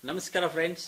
ನಮಸ್ಕಾರ ಫ್ರೆಂಡ್ಸ್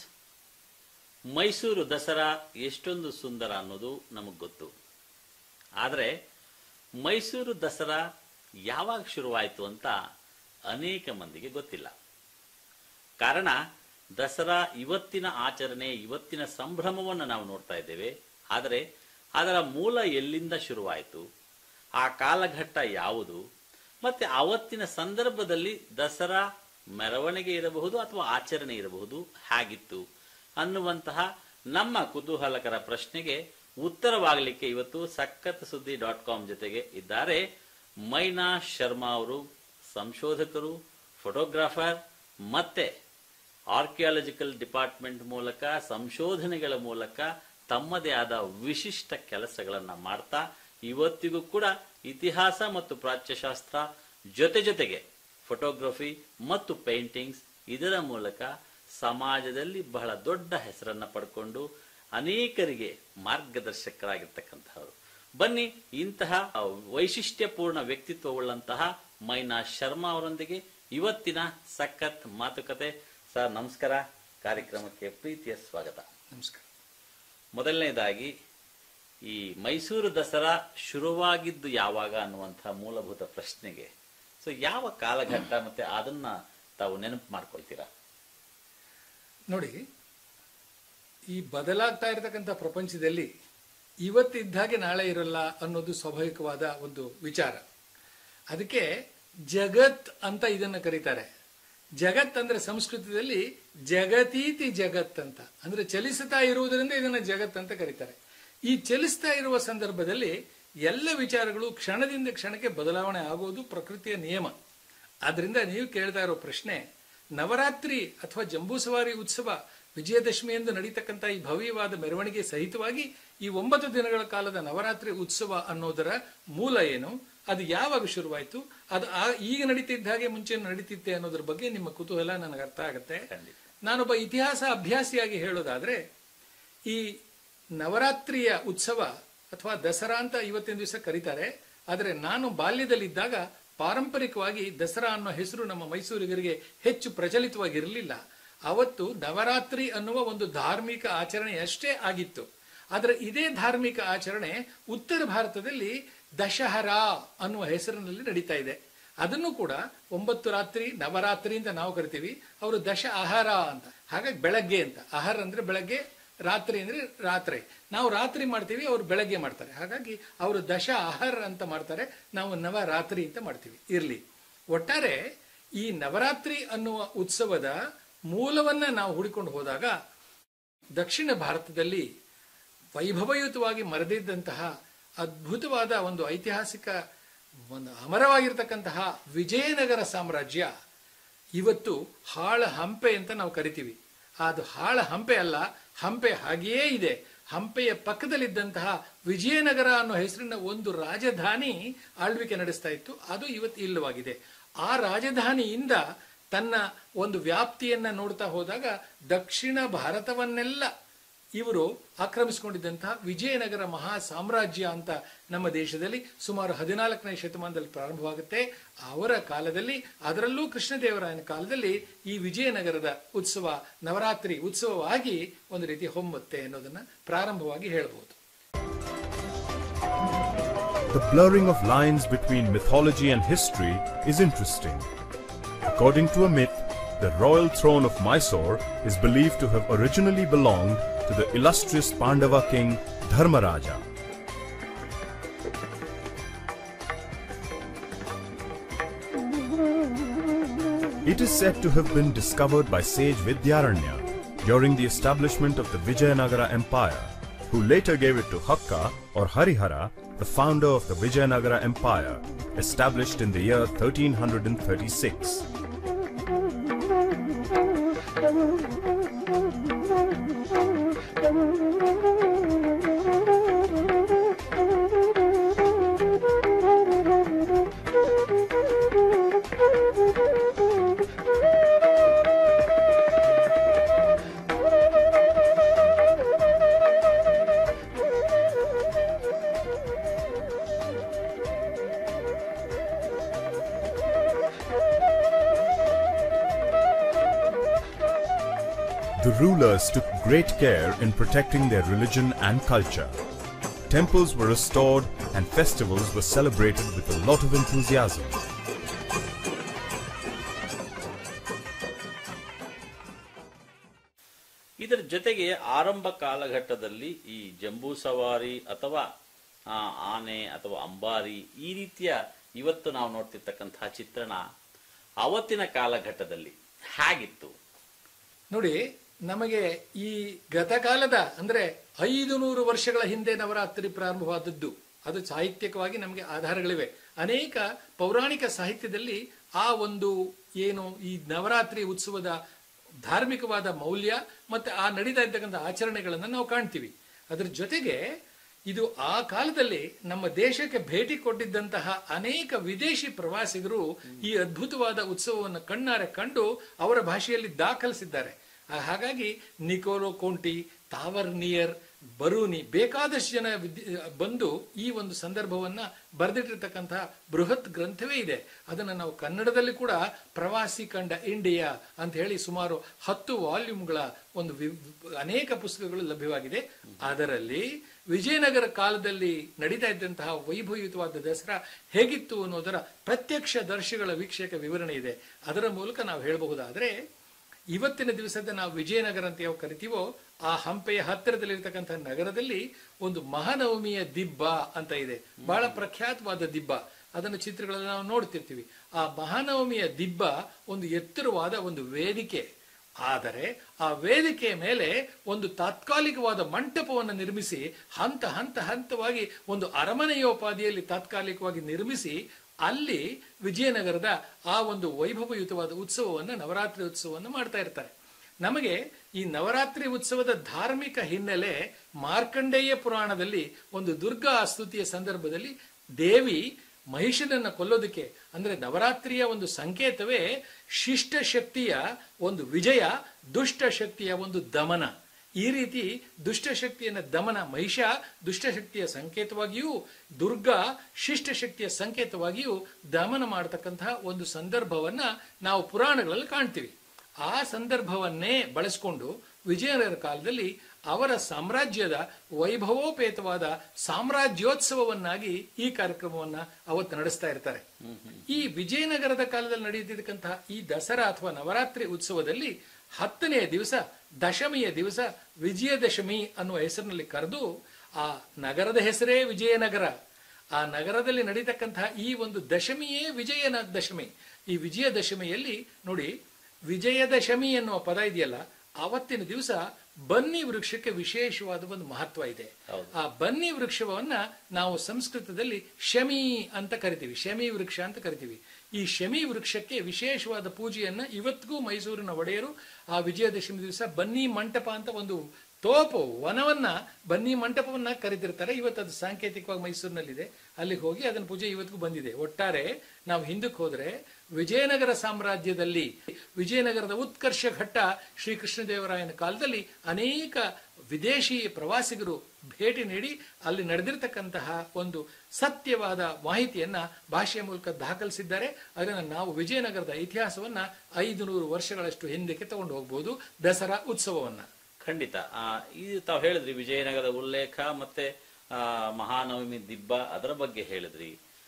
ಮೈಸೂರು ದಸರಾ ಎಷ್ಟೊಂದು ಸುಂದರ ಅನ್ನೋದು ನಮಗೆ ಗೊತ್ತು ಆದರೆ ಮೈಸೂರು ದಸರಾ ಯಾವಾಗ ಶುರುವಾಯಿತು ಅಂತ ಅನೇಕ ಮಂದಿಗೆ ಗೊತ್ತಿಲ್ಲ ಕಾರಣ ದಸರಾ ಇವತ್ತಿನ ಆಚರಣೆ ಇವತ್ತಿನ ಸಂಭ್ರಮವನ್ನು ನಾವು ನೋಡ್ತಾ ಇದ್ದೇವೆ ಆದರೆ ಅದರ ಮೂಲ ಎಲ್ಲಿಂದ ಶುರುವಾಯಿತು ಆ ಕಾಲಘಟ್ಟ ಯಾವುದು ಮತ್ತೆ ಅವತ್ತಿನ ಸಂದರ್ಭದಲ್ಲಿ ದಸರಾ ಮೆರವಣಿಗೆ ಇರಬಹುದು ಅಥವಾ ಆಚರಣೆ ಇರಬಹುದು ಹೇಗಿತ್ತು ಅನ್ನುವಂತಹ ನಮ್ಮ ಕುತೂಹಲಕರ ಪ್ರಶ್ನೆಗೆ ಉತ್ತರವಾಗಲಿಕ್ಕೆ ಇವತ್ತು ಸಖತ್ ಸುದ್ದಿ ಡಾಟ್ ಕಾಮ್ ಜೊತೆಗೆ ಇದ್ದಾರೆ ಮೈನಾ ಶರ್ಮಾ ಅವರು ಸಂಶೋಧಕರು ಫೋಟೋಗ್ರಾಫರ್ ಮತ್ತೆ ಆರ್ಕಿಯಾಲಜಿಕಲ್ ಡಿಪಾರ್ಟ್ಮೆಂಟ್ ಮೂಲಕ ಸಂಶೋಧನೆಗಳ ಮೂಲಕ ತಮ್ಮದೇ ಆದ ವಿಶಿಷ್ಟ ಕೆಲಸಗಳನ್ನು ಮಾಡ್ತಾ ಇವತ್ತಿಗೂ ಕೂಡ ಇತಿಹಾಸ ಮತ್ತು ಪ್ರಾಚ್ಯಶಾಸ್ತ್ರ ಜೊತೆ ಜೊತೆಗೆ ಫೋಟೋಗ್ರಫಿ ಮತ್ತು ಪೇಂಟಿಂಗ್ಸ್ ಇದರ ಮೂಲಕ ಸಮಾಜದಲ್ಲಿ ಬಹಳ ದೊಡ್ಡ ಹೆಸರನ್ನ ಪಡ್ಕೊಂಡು ಅನೇಕರಿಗೆ ಮಾರ್ಗದರ್ಶಕರಾಗಿರ್ತಕ್ಕಂಥವರು ಬನ್ನಿ ಇಂತಹ ವೈಶಿಷ್ಟ್ಯಪೂರ್ಣ ವ್ಯಕ್ತಿತ್ವವುಳ್ಳಂತಹ ಮೈನಾ ಶರ್ಮಾ ಅವರೊಂದಿಗೆ ಇವತ್ತಿನ ಸಖತ್ ಮಾತುಕತೆ ಸರ್ ನಮಸ್ಕಾರ ಕಾರ್ಯಕ್ರಮಕ್ಕೆ ಪ್ರೀತಿಯ ಸ್ವಾಗತ ನಮಸ್ಕಾರ ಮೊದಲನೇದಾಗಿ ಈ ಮೈಸೂರು ದಸರಾ ಶುರುವಾಗಿದ್ದು ಯಾವಾಗ ಅನ್ನುವಂತಹ ಮೂಲಭೂತ ಪ್ರಶ್ನೆಗೆ ಸೊ ಯಾವ ಕಾಲಘಟ್ಟ ಮತ್ತೆ ಅದನ್ನ ತಾವು ನೆನಪು ಮಾಡ್ಕೊಳ್ತೀರಾ ನೋಡಿ ಈ ಬದಲಾಗ್ತಾ ಇರತಕ್ಕಂಥ ಪ್ರಪಂಚದಲ್ಲಿ ಇವತ್ತಿದ್ದ ಹಾಗೆ ನಾಳೆ ಇರಲ್ಲ ಅನ್ನೋದು ಸ್ವಾಭಾವಿಕವಾದ ಒಂದು ವಿಚಾರ ಅದಕ್ಕೆ ಜಗತ್ ಅಂತ ಇದನ್ನು ಕರೀತಾರೆ ಜಗತ್ ಅಂದ್ರೆ ಸಂಸ್ಕೃತದಲ್ಲಿ ಜಗತೀತಿ ಜಗತ್ ಅಂತ ಅಂದ್ರೆ ಚಲಿಸ್ತಾ ಇರುವುದರಿಂದ ಇದನ್ನ ಜಗತ್ ಅಂತ ಕರೀತಾರೆ ಈ ಚಲಿಸ್ತಾ ಇರುವ ಸಂದರ್ಭದಲ್ಲಿ ಎಲ್ಲ ವಿಚಾರಗಳು ಕ್ಷಣದಿಂದ ಕ್ಷಣಕ್ಕೆ ಬದಲಾವಣೆ ಆಗುವುದು ಪ್ರಕೃತಿಯ ನಿಯಮ ಆದ್ರಿಂದ ನೀವು ಕೇಳ್ತಾ ಇರೋ ಪ್ರಶ್ನೆ ನವರಾತ್ರಿ ಅಥವಾ ಜಂಬೂಸವಾರಿ ಉತ್ಸವ ವಿಜಯದಶಮಿ ಎಂದು ನಡೀತಕ್ಕಂಥ ಈ ಭವ್ಯವಾದ ಮೆರವಣಿಗೆ ಸಹಿತವಾಗಿ ಈ ಒಂಬತ್ತು ದಿನಗಳ ಕಾಲದ ನವರಾತ್ರಿ ಉತ್ಸವ ಅನ್ನೋದರ ಮೂಲ ಏನು ಅದು ಯಾವಾಗ ಶುರುವಾಯಿತು ಅದು ಆ- ಈಗ ನಡೀತಿದ್ದ ಹಾಗೆ ಮುಂಚೆ ನಡೀತಿತ್ತೆ ಅನ್ನೋದ್ರ ಬಗ್ಗೆ ನಿಮ್ಮ ಕುತೂಹಲ ನನಗೆ ಅರ್ಥ ಆಗುತ್ತೆ ಖಂಡಿತ. ನಾನೊಬ್ಬ ಇತಿಹಾಸ ಅಭ್ಯಾಸಿಯಾಗಿ ಹೇಳೋದಾದ್ರೆ ಈ ನವರಾತ್ರಿಯ ಉತ್ಸವ ಅಥವಾ ದಸರಾ ಅಂತ ಇವತ್ತಿನ ದಿವಸ ಕರೀತಾರೆ ಆದರೆ ನಾನು ಬಾಲ್ಯದಲ್ಲಿದ್ದಾಗ ಪಾರಂಪರಿಕವಾಗಿ ದಸರಾ ಅನ್ನೋ ಹೆಸರು ನಮ್ಮ ಮೈಸೂರಿಗರಿಗೆ ಹೆಚ್ಚು ಪ್ರಚಲಿತವಾಗಿರಲಿಲ್ಲ ಅವತ್ತು ನವರಾತ್ರಿ ಅನ್ನುವ ಒಂದು ಧಾರ್ಮಿಕ ಆಚರಣೆ ಅಷ್ಟೇ ಆಗಿತ್ತು ಆದರೆ ಇದೇ ಧಾರ್ಮಿಕ ಆಚರಣೆ ಉತ್ತರ ಭಾರತದಲ್ಲಿ ದಶಹರಾ ಅನ್ನುವ ಹೆಸರಿನಲ್ಲಿ ನಡೀತಾ ಇದೆ ಅದನ್ನು ಕೂಡ ಒಂಬತ್ತು ರಾತ್ರಿ ನವರಾತ್ರಿ ಅಂತ ನಾವು ಕರಿತೀವಿ ಅವರು ದಶ ಆಹಾರ ಅಂತ ಹಾಗಾಗಿ ಬೆಳಗ್ಗೆ ಅಂತ ಆಹಾರ ಅಂದ್ರೆ ಬೆಳಗ್ಗೆ ರಾತ್ರಿ ಅಂದ್ರೆ ರಾತ್ರಿ ನಾವು ರಾತ್ರಿ ಮಾಡ್ತೀವಿ ಅವರು ಬೆಳಗ್ಗೆ ಮಾಡ್ತಾರೆ ಹಾಗಾಗಿ ಅವರು ದಶ ಆಹಾರ ಅಂತ ಮಾಡ್ತಾರೆ ನಾವು ನವರಾತ್ರಿ ಅಂತ ಮಾಡ್ತೀವಿ ಇರ್ಲಿ ಒಟ್ಟಾರೆ ಈ ನವರಾತ್ರಿ ಅನ್ನುವ ಉತ್ಸವದ ಮೂಲವನ್ನ ನಾವು ಹುಡುಕೊಂಡು ಹೋದಾಗ ದಕ್ಷಿಣ ಭಾರತದಲ್ಲಿ ವೈಭವಯುತವಾಗಿ ಮರೆದಿದ್ದಂತಹ ಅದ್ಭುತವಾದ ಒಂದು ಐತಿಹಾಸಿಕ ಒಂದು ಅಮರವಾಗಿರ್ತಕ್ಕಂತಹ ವಿಜಯನಗರ ಸಾಮ್ರಾಜ್ಯ ಇವತ್ತು ಹಾಳ ಹಂಪೆ ಅಂತ ನಾವು ಕರಿತೀವಿ ಅದು ಹಾಳ ಹಂಪೆ ಅಲ್ಲ ಹಂಪೆ ಹಾಗೆಯೇ ಇದೆ ಹಂಪೆಯ ಪಕ್ಕದಲ್ಲಿದ್ದಂತಹ ವಿಜಯನಗರ ಅನ್ನೋ ಹೆಸರಿನ ಒಂದು ರಾಜಧಾನಿ ಆಳ್ವಿಕೆ ನಡೆಸ್ತಾ ಇತ್ತು ಅದು ಇವತ್ತು ಇಲ್ಲವಾಗಿದೆ ಆ ರಾಜಧಾನಿಯಿಂದ ತನ್ನ ಒಂದು ವ್ಯಾಪ್ತಿಯನ್ನ ನೋಡ್ತಾ ಹೋದಾಗ ದಕ್ಷಿಣ ಭಾರತವನ್ನೆಲ್ಲ ಇವರು ಆಕ್ರಮಿಸಿಕೊಂಡಿದ್ದಂತಹ ವಿಜಯನಗರ ಮಹಾ ಸಾಮ್ರಾಜ್ಯ ಅಂತ ನಮ್ಮ ದೇಶದಲ್ಲಿ ಸುಮಾರು ಹದಿನಾಲ್ಕನೇ ಶತಮಾನದಲ್ಲಿ ಪ್ರಾರಂಭವಾಗುತ್ತೆ ಅವರ ಕಾಲದಲ್ಲಿ ಅದರಲ್ಲೂ ಕೃಷ್ಣದೇವರಾಯನ ಕಾಲದಲ್ಲಿ ಈ ವಿಜಯನಗರದ ಉತ್ಸವ ನವರಾತ್ರಿ ಉತ್ಸವವಾಗಿ ಒಂದು ರೀತಿ ಹೊಮ್ಮುತ್ತೆ ಅನ್ನೋದನ್ನ ಪ್ರಾರಂಭವಾಗಿ ಹೇಳಬಹುದು The blurring of lines between mythology and history is interesting. According to a myth, the royal throne of Mysore is believed to have originally belonged to the illustrious Pandava king Dharmaraja. It is said to have been discovered by sage Vidyaranya during the establishment of the Vijayanagara Empire, who later gave it to Hakka or Harihara, the founder of the Vijayanagara Empire, established in the year 1336. the rulers took great care in protecting their religion and culture. Temples were restored and festivals were celebrated with a lot of enthusiasm. ಇದರ ಜೊತೆಗೆ ಆರಂಭ ಕಾಲಘಟ್ಟದಲ್ಲಿ ಈ ಜಂಬೂ ಸವಾರಿ ಅಥವಾ ಆ, ಆನೆ ಅಥವಾ ಅಂಬಾರಿ ಈ ರೀತಿಯ ಇವತ್ತು ನಾವು ನೋಡ್ತಿರ್ತಕ್ಕಂತಹ ಚಿತ್ರಣ ಅವತ್ತಿನ ಕಾಲಘಟ್ಟದಲ್ಲಿ ಹೇಗಿತ್ತು ನೋಡಿ ನಮಗೆ ಈ ಗತಕಾಲದ ಅಂದ್ರೆ ಐದು ನೂರು ವರ್ಷಗಳ ಹಿಂದೆ ನವರಾತ್ರಿ ಪ್ರಾರಂಭವಾದದ್ದು ಅದು ಸಾಹಿತ್ಯಿಕವಾಗಿ ನಮಗೆ ಆಧಾರಗಳಿವೆ ಅನೇಕ ಪೌರಾಣಿಕ ಸಾಹಿತ್ಯದಲ್ಲಿ ಆ ಒಂದು ಏನು ಈ ನವರಾತ್ರಿ ಉತ್ಸವದ ಧಾರ್ಮಿಕವಾದ ಮೌಲ್ಯ ಮತ್ತೆ ಆ ನಡೀತಾ ಇರ್ತಕ್ಕಂಥ ಆಚರಣೆಗಳನ್ನು ನಾವು ಕಾಣ್ತೀವಿ ಅದರ ಜೊತೆಗೆ ಇದು ಆ ಕಾಲದಲ್ಲಿ ನಮ್ಮ ದೇಶಕ್ಕೆ ಭೇಟಿ ಕೊಟ್ಟಿದ್ದಂತಹ ಅನೇಕ ವಿದೇಶಿ ಪ್ರವಾಸಿಗರು ಈ ಅದ್ಭುತವಾದ ಉತ್ಸವವನ್ನು ಕಣ್ಣಾರೆ ಕಂಡು ಅವರ ಭಾಷೆಯಲ್ಲಿ ದಾಖಲಿಸಿದ್ದಾರೆ ಆ, ಹಾಗಾಗಿ ನಿಕೋಲೋ ಕೋಂಟಿ ತಾವರ್ನಿಯರ್ ಬರೂನಿ ಬೇಕಾದಷ್ಟು ಜನ ವಿದ್ಯ ಬಂದು ಈ ಒಂದು ಸಂದರ್ಭವನ್ನ ಬರೆದಿಟ್ಟಿರ್ತಕ್ಕಂತಹ ಬೃಹತ್ ಗ್ರಂಥವೇ ಇದೆ ಅದನ್ನು ನಾವು ಕನ್ನಡದಲ್ಲಿ ಕೂಡ ಪ್ರವಾಸಿ ಕಂಡ ಇಂಡಿಯಾ ಅಂತ ಹೇಳಿ ಸುಮಾರು ಹತ್ತು ವಾಲ್ಯೂಮ್ಗಳ ಒಂದು ವಿ- ಅನೇಕ ಪುಸ್ತಕಗಳು ಲಭ್ಯವಾಗಿದೆ ಅದರಲ್ಲಿ ವಿಜಯನಗರ ಕಾಲದಲ್ಲಿ ನಡೀತಾ ಇದ್ದಂತಹ ವೈಭವಯುತವಾದ ದಸರಾ ಹೇಗಿತ್ತು ಅನ್ನೋದರ ಪ್ರತ್ಯಕ್ಷ ದರ್ಶಿಗಳ ವೀಕ್ಷಕ ವಿವರಣೆ ಇದೆ ಅದರ ಮೂಲಕ ನಾವು ಹೇಳಬಹುದಾದ್ರೆ ಇವತ್ತಿನ ದಿವಸದ ನಾವು ವಿಜಯನಗರ ಅಂತ ಯಾವ ಕರಿತೀವೋ ಆ ಹಂಪೆಯ ಹತ್ತಿರದಲ್ಲಿರ್ತಕ್ಕಂಥ ನಗರದಲ್ಲಿ ಒಂದು ಮಹಾನವಮಿಯ ದಿಬ್ಬ ಅಂತ ಇದೆ ಬಹಳ ಪ್ರಖ್ಯಾತವಾದ ದಿಬ್ಬ ಅದನ್ನು ಚಿತ್ರಗಳಲ್ಲಿ ನಾವು ನೋಡ್ತಿರ್ತೀವಿ ಆ ಮಹಾನವಮಿಯ ದಿಬ್ಬ ಒಂದು ಎತ್ತರವಾದ ಒಂದು ವೇದಿಕೆ ಆದರೆ ಆ ವೇದಿಕೆಯ ಮೇಲೆ ಒಂದು ತಾತ್ಕಾಲಿಕವಾದ ಮಂಟಪವನ್ನು ನಿರ್ಮಿಸಿ ಹಂತ ಹಂತ ಹಂತವಾಗಿ ಒಂದು ಅರಮನೆಯೋಪಾದಿಯಲ್ಲಿ ತಾತ್ಕಾಲಿಕವಾಗಿ ನಿರ್ಮಿಸಿ ಅಲ್ಲಿ ವಿಜಯನಗರದ ಆ ಒಂದು ವೈಭವಯುತವಾದ ಉತ್ಸವವನ್ನು ನವರಾತ್ರಿ ಉತ್ಸವವನ್ನು ಮಾಡ್ತಾ ಇರ್ತಾರೆ ನಮಗೆ ಈ ನವರಾತ್ರಿ ಉತ್ಸವದ ಧಾರ್ಮಿಕ ಹಿನ್ನೆಲೆ ಮಾರ್ಕಂಡೇಯ ಪುರಾಣದಲ್ಲಿ ಒಂದು ದುರ್ಗಾ ಸ್ತುತಿಯ ಸಂದರ್ಭದಲ್ಲಿ ದೇವಿ ಮಹಿಷನನ್ನ ಕೊಲ್ಲೋದಕ್ಕೆ ಅಂದ್ರೆ ನವರಾತ್ರಿಯ ಒಂದು ಸಂಕೇತವೇ ಶಿಷ್ಟ ಶಕ್ತಿಯ ಒಂದು ವಿಜಯ ದುಷ್ಟ ಶಕ್ತಿಯ ಒಂದು ದಮನ ಈ ರೀತಿ ದುಷ್ಟಶಕ್ತಿಯನ್ನ ದಮನ ಮಹಿಷ ದುಷ್ಟಶಕ್ತಿಯ ಸಂಕೇತವಾಗಿಯೂ ದುರ್ಗಾ ಶಿಷ್ಟ ಶಕ್ತಿಯ ಸಂಕೇತವಾಗಿಯೂ ದಮನ ಮಾಡತಕ್ಕಂತಹ ಒಂದು ಸಂದರ್ಭವನ್ನ ನಾವು ಪುರಾಣಗಳಲ್ಲಿ ಕಾಣ್ತೀವಿ ಆ ಸಂದರ್ಭವನ್ನೇ ಬಳಸಿಕೊಂಡು ವಿಜಯನಗರ ಕಾಲದಲ್ಲಿ ಅವರ ಸಾಮ್ರಾಜ್ಯದ ವೈಭವೋಪೇತವಾದ ಸಾಮ್ರಾಜ್ಯೋತ್ಸವವನ್ನಾಗಿ ಈ ಕಾರ್ಯಕ್ರಮವನ್ನ ಅವತ್ತು ನಡೆಸ್ತಾ ಇರ್ತಾರೆ ಈ ವಿಜಯನಗರದ ಕಾಲದಲ್ಲಿ ನಡೆಯುತ್ತಿರ್ತಕ್ಕಂತಹ ಈ ದಸರಾ ಅಥವಾ ನವರಾತ್ರಿ ಉತ್ಸವದಲ್ಲಿ ಹತ್ತನೆಯ ದಿವಸ ದಶಮಿಯ ದಿವಸ ವಿಜಯದಶಮಿ ಅನ್ನುವ ಹೆಸರಿನಲ್ಲಿ ಕರೆದು ಆ ನಗರದ ಹೆಸರೇ ವಿಜಯನಗರ ಆ ನಗರದಲ್ಲಿ ನಡೀತಕ್ಕಂತಹ ಈ ಒಂದು ದಶಮಿಯೇ ವಿಜಯನ ದಶಮಿ ಈ ವಿಜಯದಶಮಿಯಲ್ಲಿ ನೋಡಿ ವಿಜಯದಶಮಿ ಎನ್ನುವ ಪದ ಇದೆಯಲ್ಲ ಆವತ್ತಿನ ದಿವಸ ಬನ್ನಿ ವೃಕ್ಷಕ್ಕೆ ವಿಶೇಷವಾದ ಒಂದು ಮಹತ್ವ ಇದೆ ಆ ಬನ್ನಿ ವೃಕ್ಷವನ್ನ ನಾವು ಸಂಸ್ಕೃತದಲ್ಲಿ ಶಮಿ ಅಂತ ಕರಿತೀವಿ ಶಮಿ ವೃಕ್ಷ ಅಂತ ಕರಿತೀವಿ ಈ ಶಮಿ ವೃಕ್ಷಕ್ಕೆ ವಿಶೇಷವಾದ ಪೂಜೆಯನ್ನ ಇವತ್ತಿಗೂ ಮೈಸೂರಿನ ಒಡೆಯರು ಆ ವಿಜಯದಶಮಿ ದಿವಸ ಬನ್ನಿ ಮಂಟಪ ಅಂತ ಒಂದು ತೋಪು ವನವನ್ನ ಬನ್ನಿ ಮಂಟಪವನ್ನ ಕರೆದಿರ್ತಾರೆ ಇವತ್ತು ಅದು ಸಾಂಕೇತಿಕವಾಗಿ ಮೈಸೂರಿನಲ್ಲಿದೆ ಅಲ್ಲಿಗೆ ಹೋಗಿ ಅದನ್ನ ಪೂಜೆ ಇವತ್ತಿಗೂ ಬಂದಿದೆ ಒಟ್ಟಾರೆ ನಾವು ಹಿಂದಕ್ಕೆ ಹೋದ್ರೆ ವಿಜಯನಗರ ಸಾಮ್ರಾಜ್ಯದಲ್ಲಿ ವಿಜಯನಗರದ ಉತ್ಕರ್ಷ ಘಟ್ಟ ಶ್ರೀಕೃಷ್ಣದೇವರಾಯನ ಕಾಲದಲ್ಲಿ ಅನೇಕ ವಿದೇಶಿ ಪ್ರವಾಸಿಗರು ಭೇಟಿ ನೀಡಿ ಅಲ್ಲಿ ನಡೆದಿರ್ತಕ್ಕಂತಹ ಒಂದು ಸತ್ಯವಾದ ಮಾಹಿತಿಯನ್ನ ಭಾಷೆಯ ಮೂಲಕ ದಾಖಲಿಸಿದ್ದಾರೆ ಅದನ್ನು ನಾವು ವಿಜಯನಗರದ ಇತಿಹಾಸವನ್ನ ಐದು ನೂರು ವರ್ಷಗಳಷ್ಟು ಹಿಂದಕ್ಕೆ ತಗೊಂಡು ಹೋಗ್ಬೋದು ದಸರಾ ಉತ್ಸವವನ್ನ ಖಂಡಿತ ಆ, ಇದು ತಾವು ಹೇಳಿದ್ರಿ ವಿಜಯನಗರದ ಉಲ್ಲೇಖ ಮತ್ತೆ ಆ, ಮಹಾನವಮಿ ದಿಬ್ಬ ಅದರ ಬಗ್ಗೆ ಹೇಳಿದ್ರಿ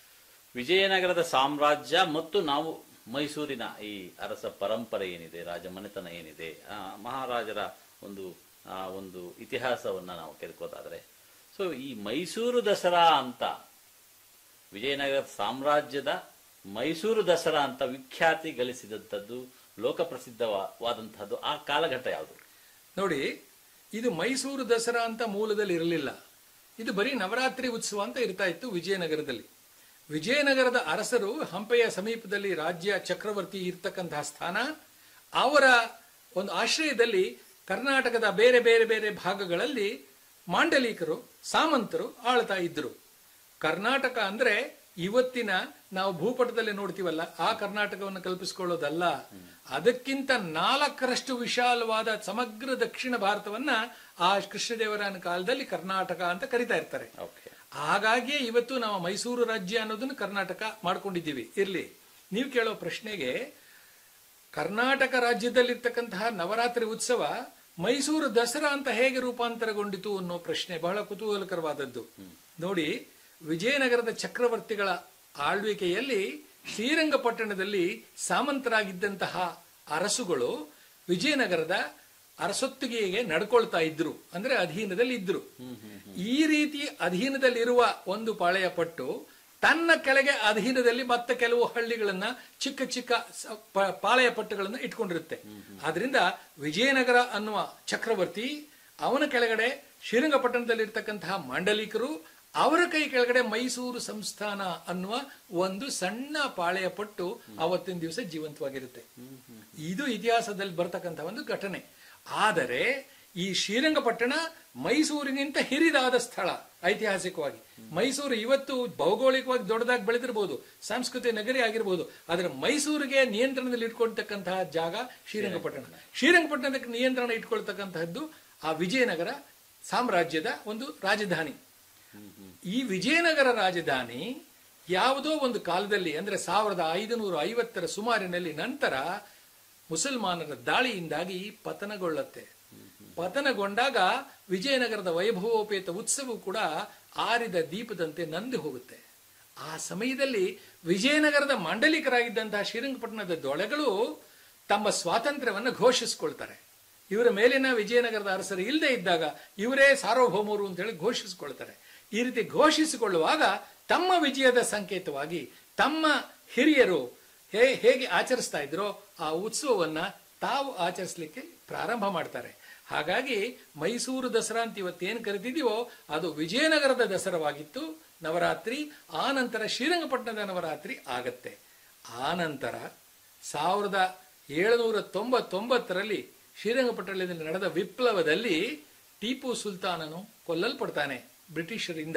ವಿಜಯನಗರದ ಸಾಮ್ರಾಜ್ಯ ಮತ್ತು ನಾವು ಮೈಸೂರಿನ ಈ ಅರಸ ಪರಂಪರೆ ಏನಿದೆ ರಾಜಮನೆತನ ಏನಿದೆ ಆ, ಮಹಾರಾಜರ ಒಂದು ಆ, ಒಂದು ಇತಿಹಾಸವನ್ನ ನಾವು ಕೆದಕೋದಾದ್ರೆ ಸೊ ಈ ಮೈಸೂರು ದಸರಾ ಅಂತ ವಿಜಯನಗರ ಸಾಮ್ರಾಜ್ಯದ ಮೈಸೂರು ದಸರಾ ಅಂತ ವಿಖ್ಯಾತಿ ಗಳಿಸಿದಂಥದ್ದು ಲೋಕಪ್ರಸಿದ್ಧವಾದಂತಹದ್ದು ಆ ಕಾಲಘಟ್ಟ ಯಾವುದು ನೋಡಿ ಇದು ಮೈಸೂರು ದಸರಾ ಅಂತ ಮೂಲದಲ್ಲಿ ಇರಲಿಲ್ಲ ಇದು ಬರೀ ನವರಾತ್ರಿ ಉತ್ಸವ ಅಂತ ಇರ್ತಾ ಇತ್ತು ವಿಜಯನಗರದಲ್ಲಿ ವಿಜಯನಗರದ ಅರಸರು ಹಂಪೆಯ ಸಮೀಪದಲ್ಲಿ ರಾಜ್ಯ ಚಕ್ರವರ್ತಿ ಇರ್ತಕ್ಕಂತಹ ಸ್ಥಾನ ಅವರ ಒಂದು ಆಶ್ರಯದಲ್ಲಿ ಕರ್ನಾಟಕದ ಬೇರೆ ಬೇರೆ ಬೇರೆ ಭಾಗಗಳಲ್ಲಿ ಮಾಂಡಲಿಕರು ಸಾಮಂತರು ಆಳ್ತಾ ಇದ್ರು ಕರ್ನಾಟಕ ಅಂದ್ರೆ ಇವತ್ತಿನ ನಾವು ಭೂಪಟದಲ್ಲಿ ನೋಡ್ತೀವಲ್ಲ ಆ ಕರ್ನಾಟಕವನ್ನು ಕಲ್ಪಿಸಿಕೊಳ್ಳೋದಲ್ಲ ಅದಕ್ಕಿಂತ ನಾಲ್ಕರಷ್ಟು ವಿಶಾಲವಾದ ಸಮಗ್ರ ದಕ್ಷಿಣ ಭಾರತವನ್ನ ಆ ಕೃಷ್ಣದೇವರಾಯನ ಕಾಲದಲ್ಲಿ ಕರ್ನಾಟಕ ಅಂತ ಕರಿತಾ ಇರ್ತಾರೆ ಓಕೆ ಹಾಗಾಗಿಯೇ ಇವತ್ತು ನಾವು ಮೈಸೂರು ರಾಜ್ಯ ಅನ್ನೋದನ್ನು ಕರ್ನಾಟಕ ಮಾಡ್ಕೊಂಡಿದ್ದೀವಿ ಇರ್ಲಿ ನೀವು ಕೇಳೋ ಪ್ರಶ್ನೆಗೆ ಕರ್ನಾಟಕ ರಾಜ್ಯದಲ್ಲಿರ್ತಕ್ಕಂತಹ ನವರಾತ್ರಿ ಉತ್ಸವ ಮೈಸೂರು ದಸರಾ ಅಂತ ಹೇಗೆ ರೂಪಾಂತರಗೊಂಡಿತು ಅನ್ನೋ ಪ್ರಶ್ನೆ ಬಹಳ ಕುತೂಹಲಕರವಾದದ್ದು ನೋಡಿ ವಿಜಯನಗರದ ಚಕ್ರವರ್ತಿಗಳ ಆಳ್ವಿಕೆಯಲ್ಲಿ ಶ್ರೀರಂಗಪಟ್ಟಣದಲ್ಲಿ ಸಾಮಂತರಾಗಿದ್ದಂತಹ ಅರಸುಗಳು ವಿಜಯನಗರದ ಅರಸೊತ್ತಿಗೆಗೆ ನಡ್ಕೊಳ್ತಾ ಇದ್ರು ಅಂದ್ರೆ ಅಧೀನದಲ್ಲಿ ಇದ್ರು ಈ ರೀತಿ ಅಧೀನದಲ್ಲಿರುವ ಒಂದು ಪಾಳೆಯ ಪಟ್ಟು ತನ್ನ ಕೆಳಗೆ ಅಧೀನದಲ್ಲಿ ಮತ್ತೆ ಕೆಲವು ಹಳ್ಳಿಗಳನ್ನ ಚಿಕ್ಕ ಚಿಕ್ಕ ಸ- ಪ- ಪಾಳೆಯ ಪಟ್ಟುಗಳನ್ನ ಇಟ್ಕೊಂಡಿರುತ್ತೆ ಆದ್ರಿಂದ ವಿಜಯನಗರ ಅನ್ನುವ ಚಕ್ರವರ್ತಿ ಅವನ ಕೆಳಗಡೆ ಶ್ರೀರಂಗಪಟ್ಟಣದಲ್ಲಿರ್ತಕ್ಕಂತಹ ಮಾಂಡಲಿಕರು ಅವರ ಕೈ ಕೆಳಗಡೆ ಮೈಸೂರು ಸಂಸ್ಥಾನ ಅನ್ನುವ ಒಂದು ಸಣ್ಣ ಪಾಳೆಯ ಪಟ್ಟು ಅವತ್ತಿನ ದಿವಸ ಜೀವಂತವಾಗಿರುತ್ತೆ ಇದು ಇತಿಹಾಸದಲ್ಲಿ ಬರ್ತಕ್ಕಂಥ ಒಂದು ಘಟನೆ ಆದರೆ ಈ ಶ್ರೀರಂಗಪಟ್ಟಣ ಮೈಸೂರಿಗಿಂತ ಹಿರಿದಾದ ಸ್ಥಳ ಐತಿಹಾಸಿಕವಾಗಿ ಮೈಸೂರು ಇವತ್ತು ಭೌಗೋಳಿಕವಾಗಿ ದೊಡ್ಡದಾಗಿ ಬೆಳೆದಿರಬಹುದು ಸಾಂಸ್ಕೃತಿಕ ನಗರಿ ಆಗಿರಬಹುದು ಆದರೆ ಮೈಸೂರಿಗೆ ನಿಯಂತ್ರಣದಲ್ಲಿ ಇಟ್ಕೊಳ್ತಕ್ಕಂತಹ ಜಾಗ ಶ್ರೀರಂಗಪಟ್ಟಣ ಶ್ರೀರಂಗಪಟ್ಟಣಕ್ಕೆ ನಿಯಂತ್ರಣ ಇಟ್ಕೊಳ್ತಕ್ಕಂತಹದ್ದು ಆ ವಿಜಯನಗರ ಸಾಮ್ರಾಜ್ಯದ ಒಂದು ರಾಜಧಾನಿ ಈ ವಿಜಯನಗರ ರಾಜಧಾನಿ ಯಾವುದೋ ಒಂದು ಕಾಲದಲ್ಲಿ ಅಂದ್ರೆ ಸಾವಿರದ ಐದುನೂರ ಐವತ್ತರ ಸುಮಾರಿನಲ್ಲಿ ನಂತರ ಮುಸಲ್ಮಾನರ ದಾಳಿಯಿಂದಾಗಿ ಪತನಗೊಳ್ಳುತ್ತೆ ಪತನಗೊಂಡಾಗ ವಿಜಯನಗರದ ವೈಭವೋಪೇತ ಉತ್ಸವ ಕೂಡ ಆರಿದ ದೀಪದಂತೆ ನಂದಿ ಹೋಗುತ್ತೆ ಆ ಸಮಯದಲ್ಲಿ ವಿಜಯನಗರದ ಮಾಂಡಲಿಕರಾಗಿದ್ದಂತಹ ಶ್ರೀರಂಗಪಟ್ಟಣದ ದೊಳೆಗಳು ತಮ್ಮ ಸ್ವಾತಂತ್ರ್ಯವನ್ನು ಘೋಷಿಸಿಕೊಳ್ತಾರೆ ಇವರ ಮೇಲಿನ ವಿಜಯನಗರದ ಅರಸರು ಇಲ್ಲದೆ ಇದ್ದಾಗ ಇವರೇ ಸಾರ್ವಭೌಮರು ಅಂತ ಹೇಳಿ ಘೋಷಿಸಿಕೊಳ್ತಾರೆ ಈ ರೀತಿ ಘೋಷಿಸಿಕೊಳ್ಳುವಾಗ ತಮ್ಮ ವಿಜಯದ ಸಂಕೇತವಾಗಿ ತಮ್ಮ ಹಿರಿಯರು ಹೇ ಹೇಗೆ ಆಚರಿಸ್ತಾ ಇದ್ರೋ ಆ ಉತ್ಸವವನ್ನ ತಾವು ಆಚರಿಸಲಿಕ್ಕೆ ಪ್ರಾರಂಭ ಮಾಡ್ತಾರೆ ಹಾಗಾಗಿ ಮೈಸೂರು ದಸರಾ ಅಂತ ಇವತ್ತೇನು ಕರಿತಿದೀವೋ ಅದು ವಿಜಯನಗರದ ದಸರಾವಾಗಿತ್ತು ನವರಾತ್ರಿ ಆ ನಂತರ ಶ್ರೀರಂಗಪಟ್ಟಣದ ನವರಾತ್ರಿ ಆಗತ್ತೆ ಆ ನಂತರ ಸಾವಿರದ ಏಳುನೂರ ತೊಂಬತ್ತೊಂಬತ್ತರಲ್ಲಿ ಶ್ರೀರಂಗಪಟ್ಟಣದಲ್ಲಿ ನಡೆದ ವಿಪ್ಲವದಲ್ಲಿ ಟಿಪ್ಪು ಸುಲ್ತಾನನು ಕೊಲ್ಲಲ್ಪಡ್ತಾನೆ ಬ್ರಿಟಿಷರಿಂದ